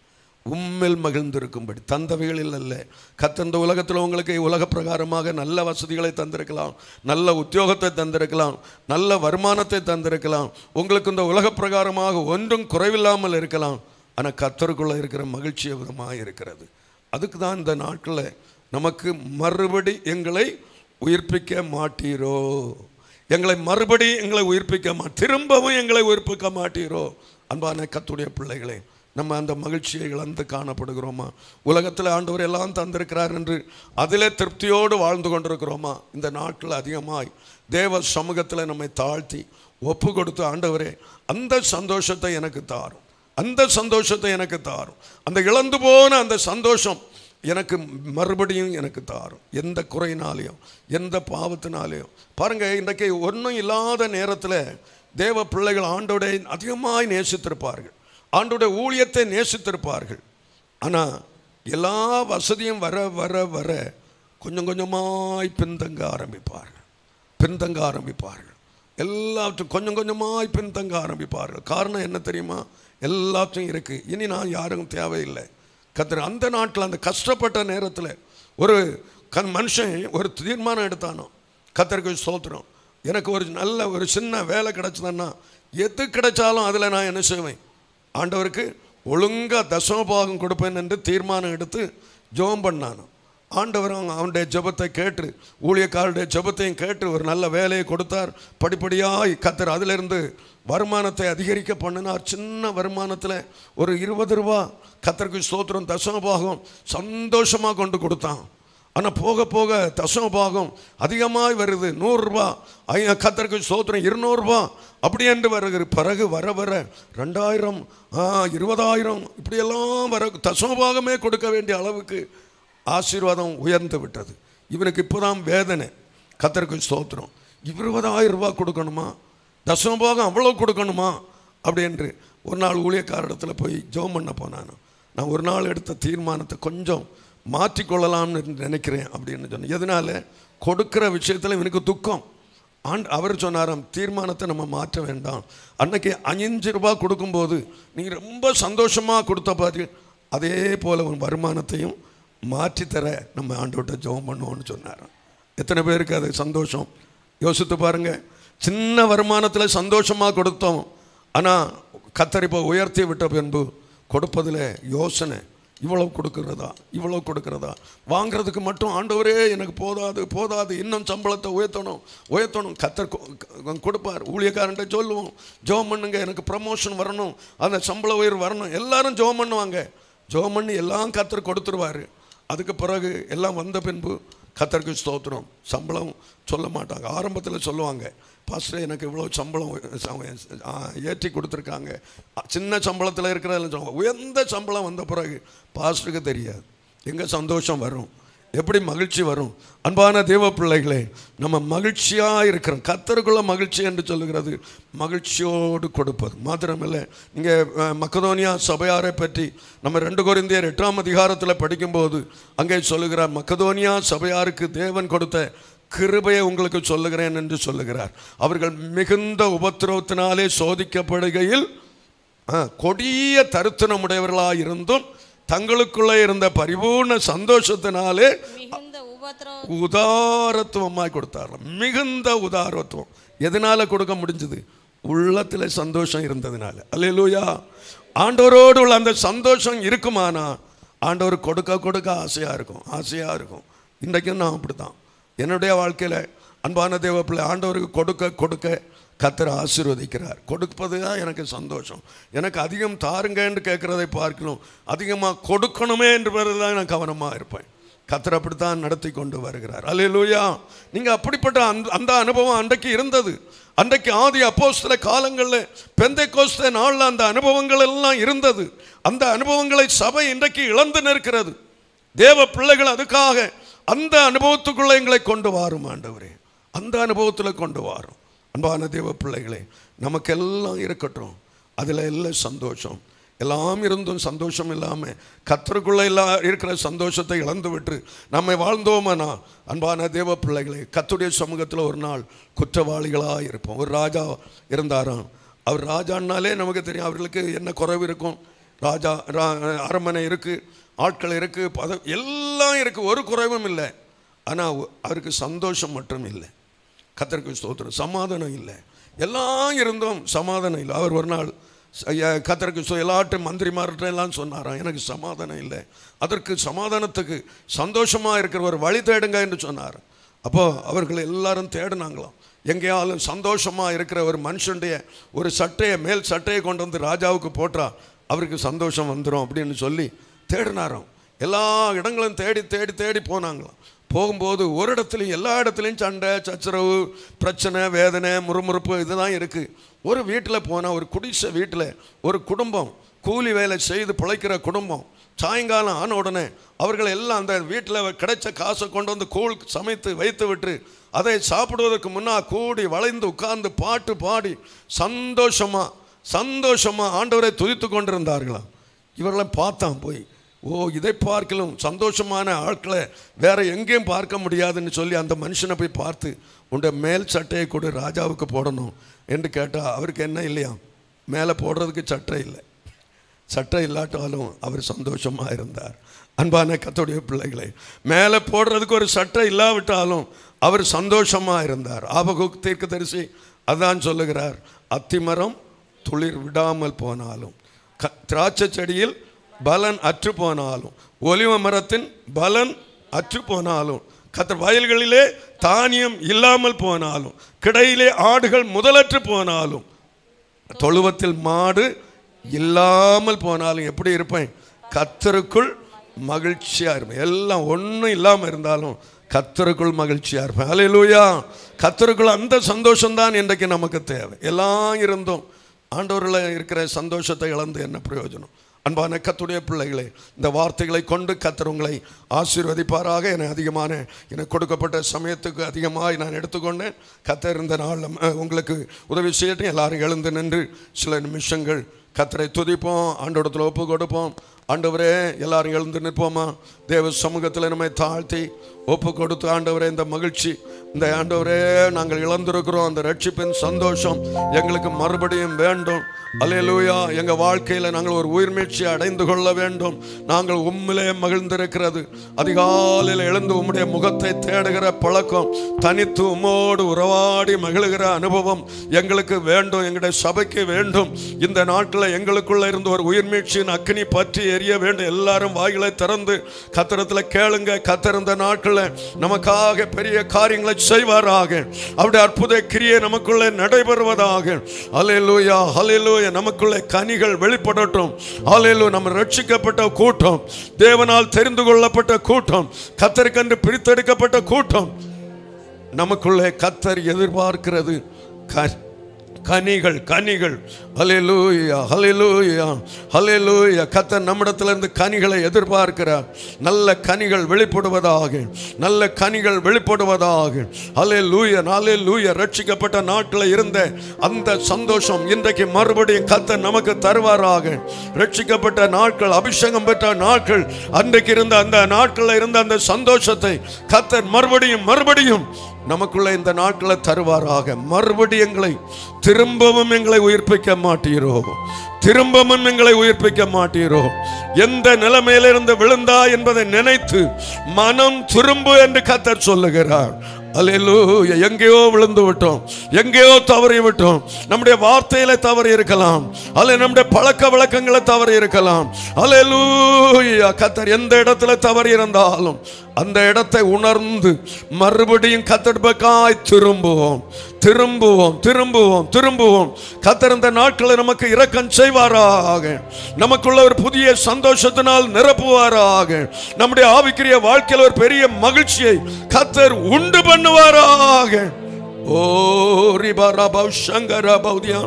உம்மில் மகிழ்ந்திருக்கும்படி தந்தவைகளில் அல்ல கத்த இந்த உலகத்தில் உங்களுக்கு உலக பிரகாரமாக நல்ல வசதிகளை தந்திருக்கலாம் நல்ல உத்தியோகத்தை தந்திருக்கலாம் நல்ல வருமானத்தை தந்திருக்கலாம் உங்களுக்கு இந்த உலக பிரகாரமாக ஒன்றும் குறைவில்லாமல் இருக்கலாம் ஆனால் கத்தருக்குள்ளே இருக்கிற மகிழ்ச்சி விதமாக இருக்கிறது அதுக்கு தான் இந்த நாட்களில் நமக்கு மறுபடி எங்களை உயிர்ப்பிக்க மாட்டீரோ எங்களை மறுபடி எங்களை உயிர்ப்பிக்க மா திரும்பவும் எங்களை உயிர்ப்பிக்க மாட்டீரோ அன்பான கத்துடைய பிள்ளைகளே நம்ம அந்த மகிழ்ச்சியை இழந்து காணப்படுகிறோமா உலகத்தில் ஆண்டவர் எல்லாம் தந்திருக்கிறார் என்று அதிலே திருப்தியோடு வாழ்ந்து கொண்டிருக்கிறோமா இந்த நாட்கள் அதிகமாய் தேவ சமூகத்தில் நம்மை தாழ்த்தி ஒப்பு கொடுத்து ஆண்டவரே அந்த சந்தோஷத்தை எனக்கு தாரும் அந்த சந்தோஷத்தை எனக்கு தாரும் அந்த இழந்து போன அந்த சந்தோஷம் எனக்கு மறுபடியும் எனக்கு தாரும் எந்த குறையினாலையும் எந்த பாவத்தினாலையும் பாருங்க இன்றைக்கு ஒன்றும் இல்லாத நேரத்தில் தேவ பிள்ளைகள் ஆண்டோட அதிகமாய் நேசித்திருப்பார்கள் ஆண்டோட ஊழியத்தை நேசித்திருப்பார்கள் ஆனால் எல்லா வசதியும் வர வர வர கொஞ்சம் கொஞ்சமாய் பின்தங்க ஆரம்பிப்பார்கள் பின்தங்க ஆரம்பிப்பார்கள் எல்லாத்தையும் கொஞ்சம் கொஞ்சமாய் பின்தங்க ஆரம்பிப்பார்கள் காரணம் என்ன தெரியுமா எல்லாத்தையும் இருக்குது இனி நான் யாருக்கும் தேவையில்லை கத்திர அந்த நாட்டில் அந்த கஷ்டப்பட்ட நேரத்தில் ஒரு கண் மனுஷன் ஒரு தீர்மானம் எடுத்தானோ கத்தருக்கு சோத்திரம் எனக்கு ஒரு நல்ல ஒரு சின்ன வேலை கிடைச்சதுன்னா எது கிடைச்சாலும் அதில் நான் என்ன செய்வேன் ஆண்டவருக்கு ஒழுங்காக தசமபாகம் கொடுப்பேன் என்று தீர்மானம் எடுத்து ஜெபம் பண்ணானோ ஆண்டவர் அவங்க அவனுடைய ஜெபத்தை கேட்டு ஊழியக்காரருடைய ஜெபத்தையும் கேட்டு ஒரு நல்ல வேலையை கொடுத்தார் படிப்படியாய் கத்தர் அதிலிருந்து வருமானத்தை அதிகரிக்க பண்ணினார் சின்ன வருமானத்தில் ஒரு இருபது ரூபா கத்தருக்கு ஸ்தோத்திரம் தசமபாகம் சந்தோஷமாக கொண்டு கொடுத்தான் ஆனால் போக போக தசமபாகம் அதிகமாய் வருது நூறுரூபா ஐ கத்தருக்கு ஸ்தோத்திரம் இருநூறுபா அப்படி என்று வருகிற பிறகு வர வர ரெண்டாயிரம் ஆ, இருபதாயிரம் இப்படியெல்லாம் வர தசமபாகமே கொடுக்க வேண்டிய அளவுக்கு ஆசீர்வாதம் உயர்ந்து விட்டது இவனுக்கு இப்போதான் வேதனை கத்தருக்கு ஸ்தோத்திரம் இருபதாயிரம் ரூபாய் கொடுக்கணுமா தசமபாகம் அவ்வளோ கொடுக்கணுமா அப்படி என்று ஒரு நாள் ஊழியக்காரிடத்தில் போய் ஜெபம் பண்ண போனான் நான் ஒரு நாள் எடுத்த தீர்மானத்தை கொஞ்சம் மாற்றிக்கொள்ளலாம்னு நினைக்கிறேன் அப்படின்னு சொன்னேன் எதனால கொடுக்கிற விஷயத்தில் இவனுக்கு துக்கம் ஆண்ட் அவர் சொன்னாராம் தீர்மானத்தை நம்ம மாற்ற வேண்டாம் அன்னைக்கு அஞ்சு ரூபாய் கொடுக்கும்போது நீங்கள் ரொம்ப சந்தோஷமாக கொடுத்த பாரு அதே போல் உன் வருமானத்தையும் மாற்றித்தர நம்ம ஆண்டோட்ட ஜெபம் பண்ணுவோம்னு சொன்னாராம் எத்தனை பேருக்கு அது சந்தோஷம் யோசித்து பாருங்க சின்ன வருமானத்தில் சந்தோஷமாக கொடுத்தோம் ஆனால் கத்தர் இப்போ உயர்த்தி விட்ட பின்பு கொடுப்பதில் யோசனை இவ்வளவு கொடுக்கிறதா இவ்வளவு கொடுக்கிறதா வாங்குறதுக்கு மட்டும் ஆண்டவரே எனக்கு போதாது போதாது இன்னும் சம்பளத்தை உயர்த்தணும் உயர்த்தணும் கத்தர் கொ- கொ- கொடுப்பார் ஊழியக்காரன்ட்ட சொல்லுவோம் ஜெபம் பண்ணுங்க எனக்கு ப்ரமோஷன் வரணும் அந்த சம்பள உயர்வு வரணும் எல்லாரும் ஜெபம் பண்ணுவாங்க ஜெபம் பண்ணி எல்லாம் கத்தர் கொடுத்துருவாரு அதுக்கு பிறகு எல்லாம் வந்த பின்பு கத்தருக்கு ஸ்தோத்திரம் சம்பளம் சொல்ல மாட்டாங்க ஆரம்பத்தில் சொல்லுவாங்க பாஸ்டர் எனக்கு இவ்வளோ சம்பளம் ச- ஆ, ஏற்றி கொடுத்துருக்காங்க சின்ன சம்பளத்தில் இருக்கிறதில்ல சொல்லுவாங்க உயர்ந்த சம்பளம் வந்த பிறகு பாஸ்டருக்கு தெரியாது எங்கே சந்தோஷம் வரும் எப்படி மகிழ்ச்சி வரும் அன்பான தேவ பிள்ளைகளே நம்ம மகிழ்ச்சியாக இருக்கிறோம் கத்தருக்குள்ள மகிழ்ச்சி என்று சொல்லுகிறது மகிழ்ச்சியோடு கொடுப்பது மாத்திரமில்லை இங்கே மக்கதோனியா சபையாரை பற்றி நம்ம ரெண்டு கொரிந்தியர் எட்டாம் அதிகாரத்தில் படிக்கும்போது அங்கே சொல்லுகிறார் மக்கதோனியா சபையாருக்கு தேவன் கொடுத்த கிருபையை உங்களுக்கு சொல்லுகிறேன் என்று சொல்லுகிறார் அவர்கள் மிகுந்த உபத்திரவத்தினாலே சோதிக்கப்படுகையில் ஆ, கொடிய தருத்தனமுடையவர்களாக இருந்தும் தங்களுக்குள்ளே இருந்த பரிபூர்ண சந்தோஷத்தினாலே மிகுந்த உபத்திரவ உதாரத்துவமாய் கொடுத்தாராம் மிகுந்த உதாரத்துவம் எதனால கொடுக்க முடிஞ்சது உள்ளத்தில் சந்தோஷம் இருந்ததுனால அல்லேலூயா ஆண்டவரோடு உள்ள அந்த சந்தோஷம் இருக்குமானா ஆண்டவர் கொடுக்க கொடுக்க ஆசையாக இருக்கும் ஆசையாக இருக்கும் இன்றைக்கும் நான் அப்படித்தான் என்னுடைய வாழ்க்கையில் அன்பான தேவ பிள்ளை ஆண்டவருக்கு கொடுக்க கொடுக்க கத்தர் ஆசீர்வதிக்கிறார் கொடுப்பது தான் எனக்கு சந்தோஷம் எனக்கு அதிகம் தாருங்கன்னு கேட்குறதை பார்க்கணும் அதிகமாக கொடுக்கணுமே என்பதில் தான் நான் கவனமாக இருப்பேன் கத்தர் அப்படித்தான் நடத்தி கொண்டு வருகிறார் அல்லேலூயா நீங்கள் அப்படிப்பட்ட அந்த அந்த அனுபவம் அன்றைக்கு இருந்தது அன்றைக்கு ஆதி அப்போஸ்தல காலங்களில் பெந்தை கோஸ்த நாளில் அந்த அனுபவங்கள் எல்லாம் இருந்தது அந்த அனுபவங்களை சபை இன்றைக்கு இழந்து நிற்கிறது தேவ பிள்ளைகள் அதுக்காக அந்த அனுபவத்துக்குள்ளே எங்களை கொண்டு வாரும் ஆண்டவரே அந்த அனுபவத்தில் கொண்டு வாரும் அன்பான தேவ பிள்ளைகளே நமக்கெல்லாம் இருக்கட்டும் அதில் எல்லாம் சந்தோஷம் எல்லாம் இருந்தும் சந்தோஷம் இல்லாமல் கத்தருக்குள்ளே எல்லாம் இருக்கிற சந்தோஷத்தை இழந்து விட்டு நம்மை வாழ்ந்தோமானா அன்பான தேவ பிள்ளைகளே கத்துடைய சமூகத்தில் ஒரு நாள் குற்றவாளிகளாக இருப்போம் ஒரு ராஜா இருந்தாராம் அவர் ராஜான்னாலே நமக்கு தெரியும் அவர்களுக்கு என்ன குறைவு இருக்கும் ராஜா ரா- அரண்மனை இருக்குது ஆட்கள் இருக்குது பத எல்லாம் இருக்குது ஒரு குறைவும் இல்லை ஆனால் அவருக்கு சந்தோஷம் மட்டும் இல்லை கத்தருக்கு ஸ்தோத்திரம் சமாதானம் இல்லை எல்லாம் இருந்தும் சமாதானம் இல்லை அவர் ஒரு நாள் ச- ஐயா, கத்தருக்கு சொ- எல்லாட்டும் மந்திரிமார்கிட்ட எல்லாம் சொன்னாராம் எனக்கு சமாதானம் இல்லை அதற்கு சமாதானத்துக்கு சந்தோஷமாக இருக்கிற ஒரு வழி தேடுங்க என்று சொன்னார் அப்போ அவர்கள் எல்லாரும் தேடினாங்களாம் எங்கேயாலும் சந்தோஷமாக இருக்கிற ஒரு மனுஷனுடைய ஒரு சட்டையை மேல் சட்டையை கொண்டு வந்து ராஜாவுக்கு போட்டா அவருக்கு சந்தோஷம் வந்துடும் அப்படின்னு சொல்லி தேடினாராம் எல்லா இடங்களும் தேடி தேடி தேடி போனாங்களாம் போகும்போது ஒரு இடத்துலையும் எல்லா இடத்துலையும் சண்டை சச்சரவு பிரச்சனை வேதனை முறுமுறுப்பு இதுதான் இருக்குது ஒரு வீட்டில் போனால் ஒரு குடிசை வீட்டில் ஒரு குடும்பம் கூலி வேலை செய்து பிழைக்கிற குடும்பம் சாயங்காலம் ஆன உடனே அவர்கள் எல்லாம் அந்த வீட்டில் கிடைச்ச காசை கொண்டு வந்து கூழ் சமைத்து வைத்து விட்டு அதை சாப்பிடுவதற்கு முன்னால் கூடி வளைந்து உட்கார்ந்து பாட்டு பாடி சந்தோஷமாக சந்தோஷமாக ஆண்டவரை துதித்து கொண்டிருந்தார்களாம் இவர்களை பார்த்தான் போய் ஓ இதை பார்க்கலும் சந்தோஷமான ஆட்களை வேற எங்கேயும் பார்க்க முடியாதுன்னு சொல்லி அந்த மனுஷனை போய் பார்த்து உண்ட மேல் சட்டையை கொடு ராஜாவுக்கு போடணும் என்று கேட்டால் அவருக்கு என்ன இல்லையா மேலே போடுறதுக்கு சட்டை இல்லை சட்டை இல்லாட்டாலும் அவர் சந்தோஷமாக இருந்தார் அன்பான கத்தோடைய பிள்ளைகளே மேலே போடுறதுக்கு ஒரு சட்டை இல்லாவிட்டாலும் அவர் சந்தோஷமாக இருந்தார் ஆபகுக் தீர்க்கதரிசி அதான் சொல்லுகிறார் அத்திமரம் துளிர் விடாமல் போனாலும் க திராட்சை செடியில் பலன் அற்று போனாலும் ஒலிவ மரத்தின் பலன் அற்று போனாலும் கத்த வயல்களிலே தானியம் இல்லாமல் போனாலும் கிடையிலே ஆடுகள் முதலற்று போனாலும் தொழுவத்தில் மாடு இல்லாமல் போனாலும் எப்படி இருப்பேன் கத்தருக்குள் மகிழ்ச்சியாக இருப்பேன் எல்லாம் ஒன்றும் இல்லாமல் இருந்தாலும் கத்தருக்குள் மகிழ்ச்சியாக இருப்பேன் அலையிலூயா கத்தருக்குள் அந்த சந்தோஷம்தான் இன்றைக்கு நமக்கு தேவை எல்லாம் இருந்தும் ஆண்டவரில் இருக்கிற சந்தோஷத்தை இழந்து என்ன பிரயோஜனம் அன்பான கத்துடைய பிள்ளைகளே இந்த வார்த்தைகளை கொண்டு கத்தர் உங்களை ஆசீர்வதிப்பாராக என அதிகமான எனக்கு கொடுக்கப்பட்ட சமயத்துக்கு அதிகமாக நான் எடுத்துக்கொண்டேன் கத்தர் இந்த நாள் உங்களுக்கு உதவி செய்யட்டும் எல்லாரும் எழுந்து நின்று சில நிமிஷங்கள் கத்தரை துதிப்போம் ஆண்டோடத்தில் ஒப்பு கொடுப்போம் ஆண்டவரே எல்லாரும் எழுந்து நிற்போமா தேவ சமூகத்தில் நம்மை தாழ்த்தி ஒப்பு கொடுத்து ஆண்டவரே இந்த மகிழ்ச்சி இந்த ஆண்டவரே நாங்கள் இழந்திருக்கிறோம் அந்த ரட்சிப்பின் சந்தோஷம் எங்களுக்கு மறுபடியும் வேண்டும் அலையலூயா எங்கள் வாழ்க்கையில் நாங்கள் ஒரு உயிர்மீழ்ச்சியை அடைந்து கொள்ள வேண்டும் நாங்கள் உம்மிலே மகிழ்ந்திருக்கிறது அதிகாலையில் எழுந்து உம்முடைய முகத்தை தேடுகிற பழக்கம் தனித்து உம்மோடு உறவாடி மகிழுகிற அனுபவம் எங்களுக்கு வேண்டும் எங்களுடைய சபைக்கு வேண்டும் இந்த நாட்டில் எங்களுக்குள்ள இருந்து ஒரு உயிர்மீழ்ச்சியின் அக்னி பற்றி எரிய வேண்டும் எல்லாரும் வாய்களை திறந்து கத்திரத்தில் கேளுங்க கத்திருந்த நாட்களில் நமக்காக பெரிய காரியங்களை செய்வாராக அவருடைய அற்புத கிரியை நமக்குள்ளே நடைபெறுவதாக அலையலூயா அலையலூயா நமக்குள்ளே கனிகள் வெளிப்படட்டும் அலையலூ நம்ம ரட்சிக்கப்பட்ட கூட்டம் தேவனால் தெரிந்து கொள்ளப்பட்ட கூட்டம் கத்தருக்கென்று பிரித்தெடுக்கப்பட்ட கூட்டம் நமக்குள்ளே கத்தர் எதிர்பார்க்கிறது க கனிகள் கனிகள் ஹalleluya ஹalleluya ஹalleluya கத்தர் நம்மிடத்திலிருந்து கனிகளை எதிர்பார்க்கிறார் நல்ல கனிகள் வெளிப்படுவதாக நல்ல கனிகள் வெளிப்படுவதாக ஹalleluya ஹalleluya ரட்சிக்கப்பட்ட நாட்டில் இருந்த அந்த சந்தோஷம் இன்றைக்கு மறுபடியும் கத்தர் நமக்கு தருவாராக ரட்சிக்கப்பட்ட நாட்கள் அபிஷேகம் பெற்ற நாட்கள் அன்றைக்கு இருந்த அந்த நாட்களில் இருந்த அந்த சந்தோஷத்தை கத்தர் மறுபடியும் மறுபடியும் நமக்குள்ள இந்த நாட்களை தருவாராக மறுபடி எங்களை திரும்பவும் எங்களை உயிர்ப்பிக்க மாட்டீரோ திரும்பவும் எங்களை உயிர்ப்பிக்க மாட்டீரோ எந்த நிலைமையிலிருந்து விழுந்தா என்பதை நினைத்து மனம் திரும்பு என்று கத்தர் சொல்லுகிறார் அல்லேலூயா எங்கேயோ விழுந்து விட்டோம் எங்கேயோ தவறி விட்டோம் நம்முடைய வார்த்தையில தவறி இருக்கலாம் அல்ல நம்முடைய பழக்க வழக்கங்களை தவறி இருக்கலாம் அல்லேலூயா கத்தர் எந்த இடத்துல தவறி இருந்தாலும் அந்த இடத்தை உணர்ந்து மறுபடியும் கத்தெடுப்பக்காய் திரும்புவோம் திரும்புவோம் திரும்புவோம் திரும்புவோம் கத்தர் இந்த நாட்களை நமக்கு இரக்கம் செய்வாராக நமக்குள்ள ஒரு புதிய சந்தோஷத்தினால் நிரப்புவாராக நம்முடைய ஆவிக்குரிய வாழ்க்கையில் ஒரு பெரிய மகிழ்ச்சியை கத்தர் உண்டு பண்ணுவாராக ஓ ரிபரா பௌ சங்கர பௌதியா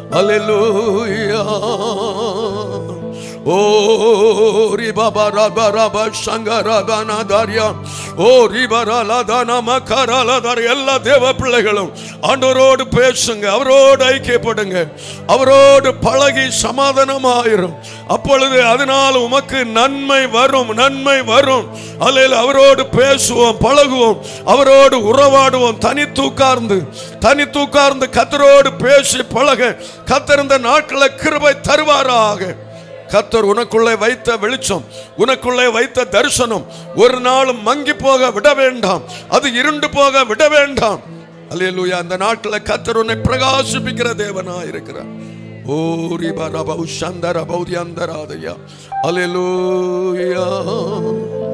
அல்லேலூயா ஓ ரிபா ரபா ரபா சங்கரதானா தாரியா ஓ ரிபரா லதானா மக்கரா லதாரி எல்லா தேவ பிள்ளைகளும் ஆண்டவரோடு பேசுங்க அவரோடு ஐக்கியப்படுங்க அவரோடு பழகி சமாதானமாயிரும் அப்பொழுது அதனால் உமக்கு நன்மை வரும் நன்மை வரும் அல்லையில் அவரோடு பேசுவோம் பழகுவோம் அவரோடு உறவாடுவோம் தனித்து உட்கார்ந்து தனித்து உட்கார்ந்து கத்தரோடு பேசி பழக கத்தர் இந்த நாட்களை கிருபை தருவாராக கத்தர் உனக்குள்ளே வைத்த வெளிச்சம் உனக்குள்ளே வைத்த தரிசனம் ஒரு நாளும் மங்கி போக விட வேண்டாம் அது இருண்டு போக விட வேண்டாம் அல்லேலூயா அந்த நாட்டில் கத்தர் உன்னை பிரகாசிப்பிக்கிற தேவனா இருக்கிறார் ஓ ரிபா ரபௌ சந்தர பௌதியந்தராதையா அல்லேலூயா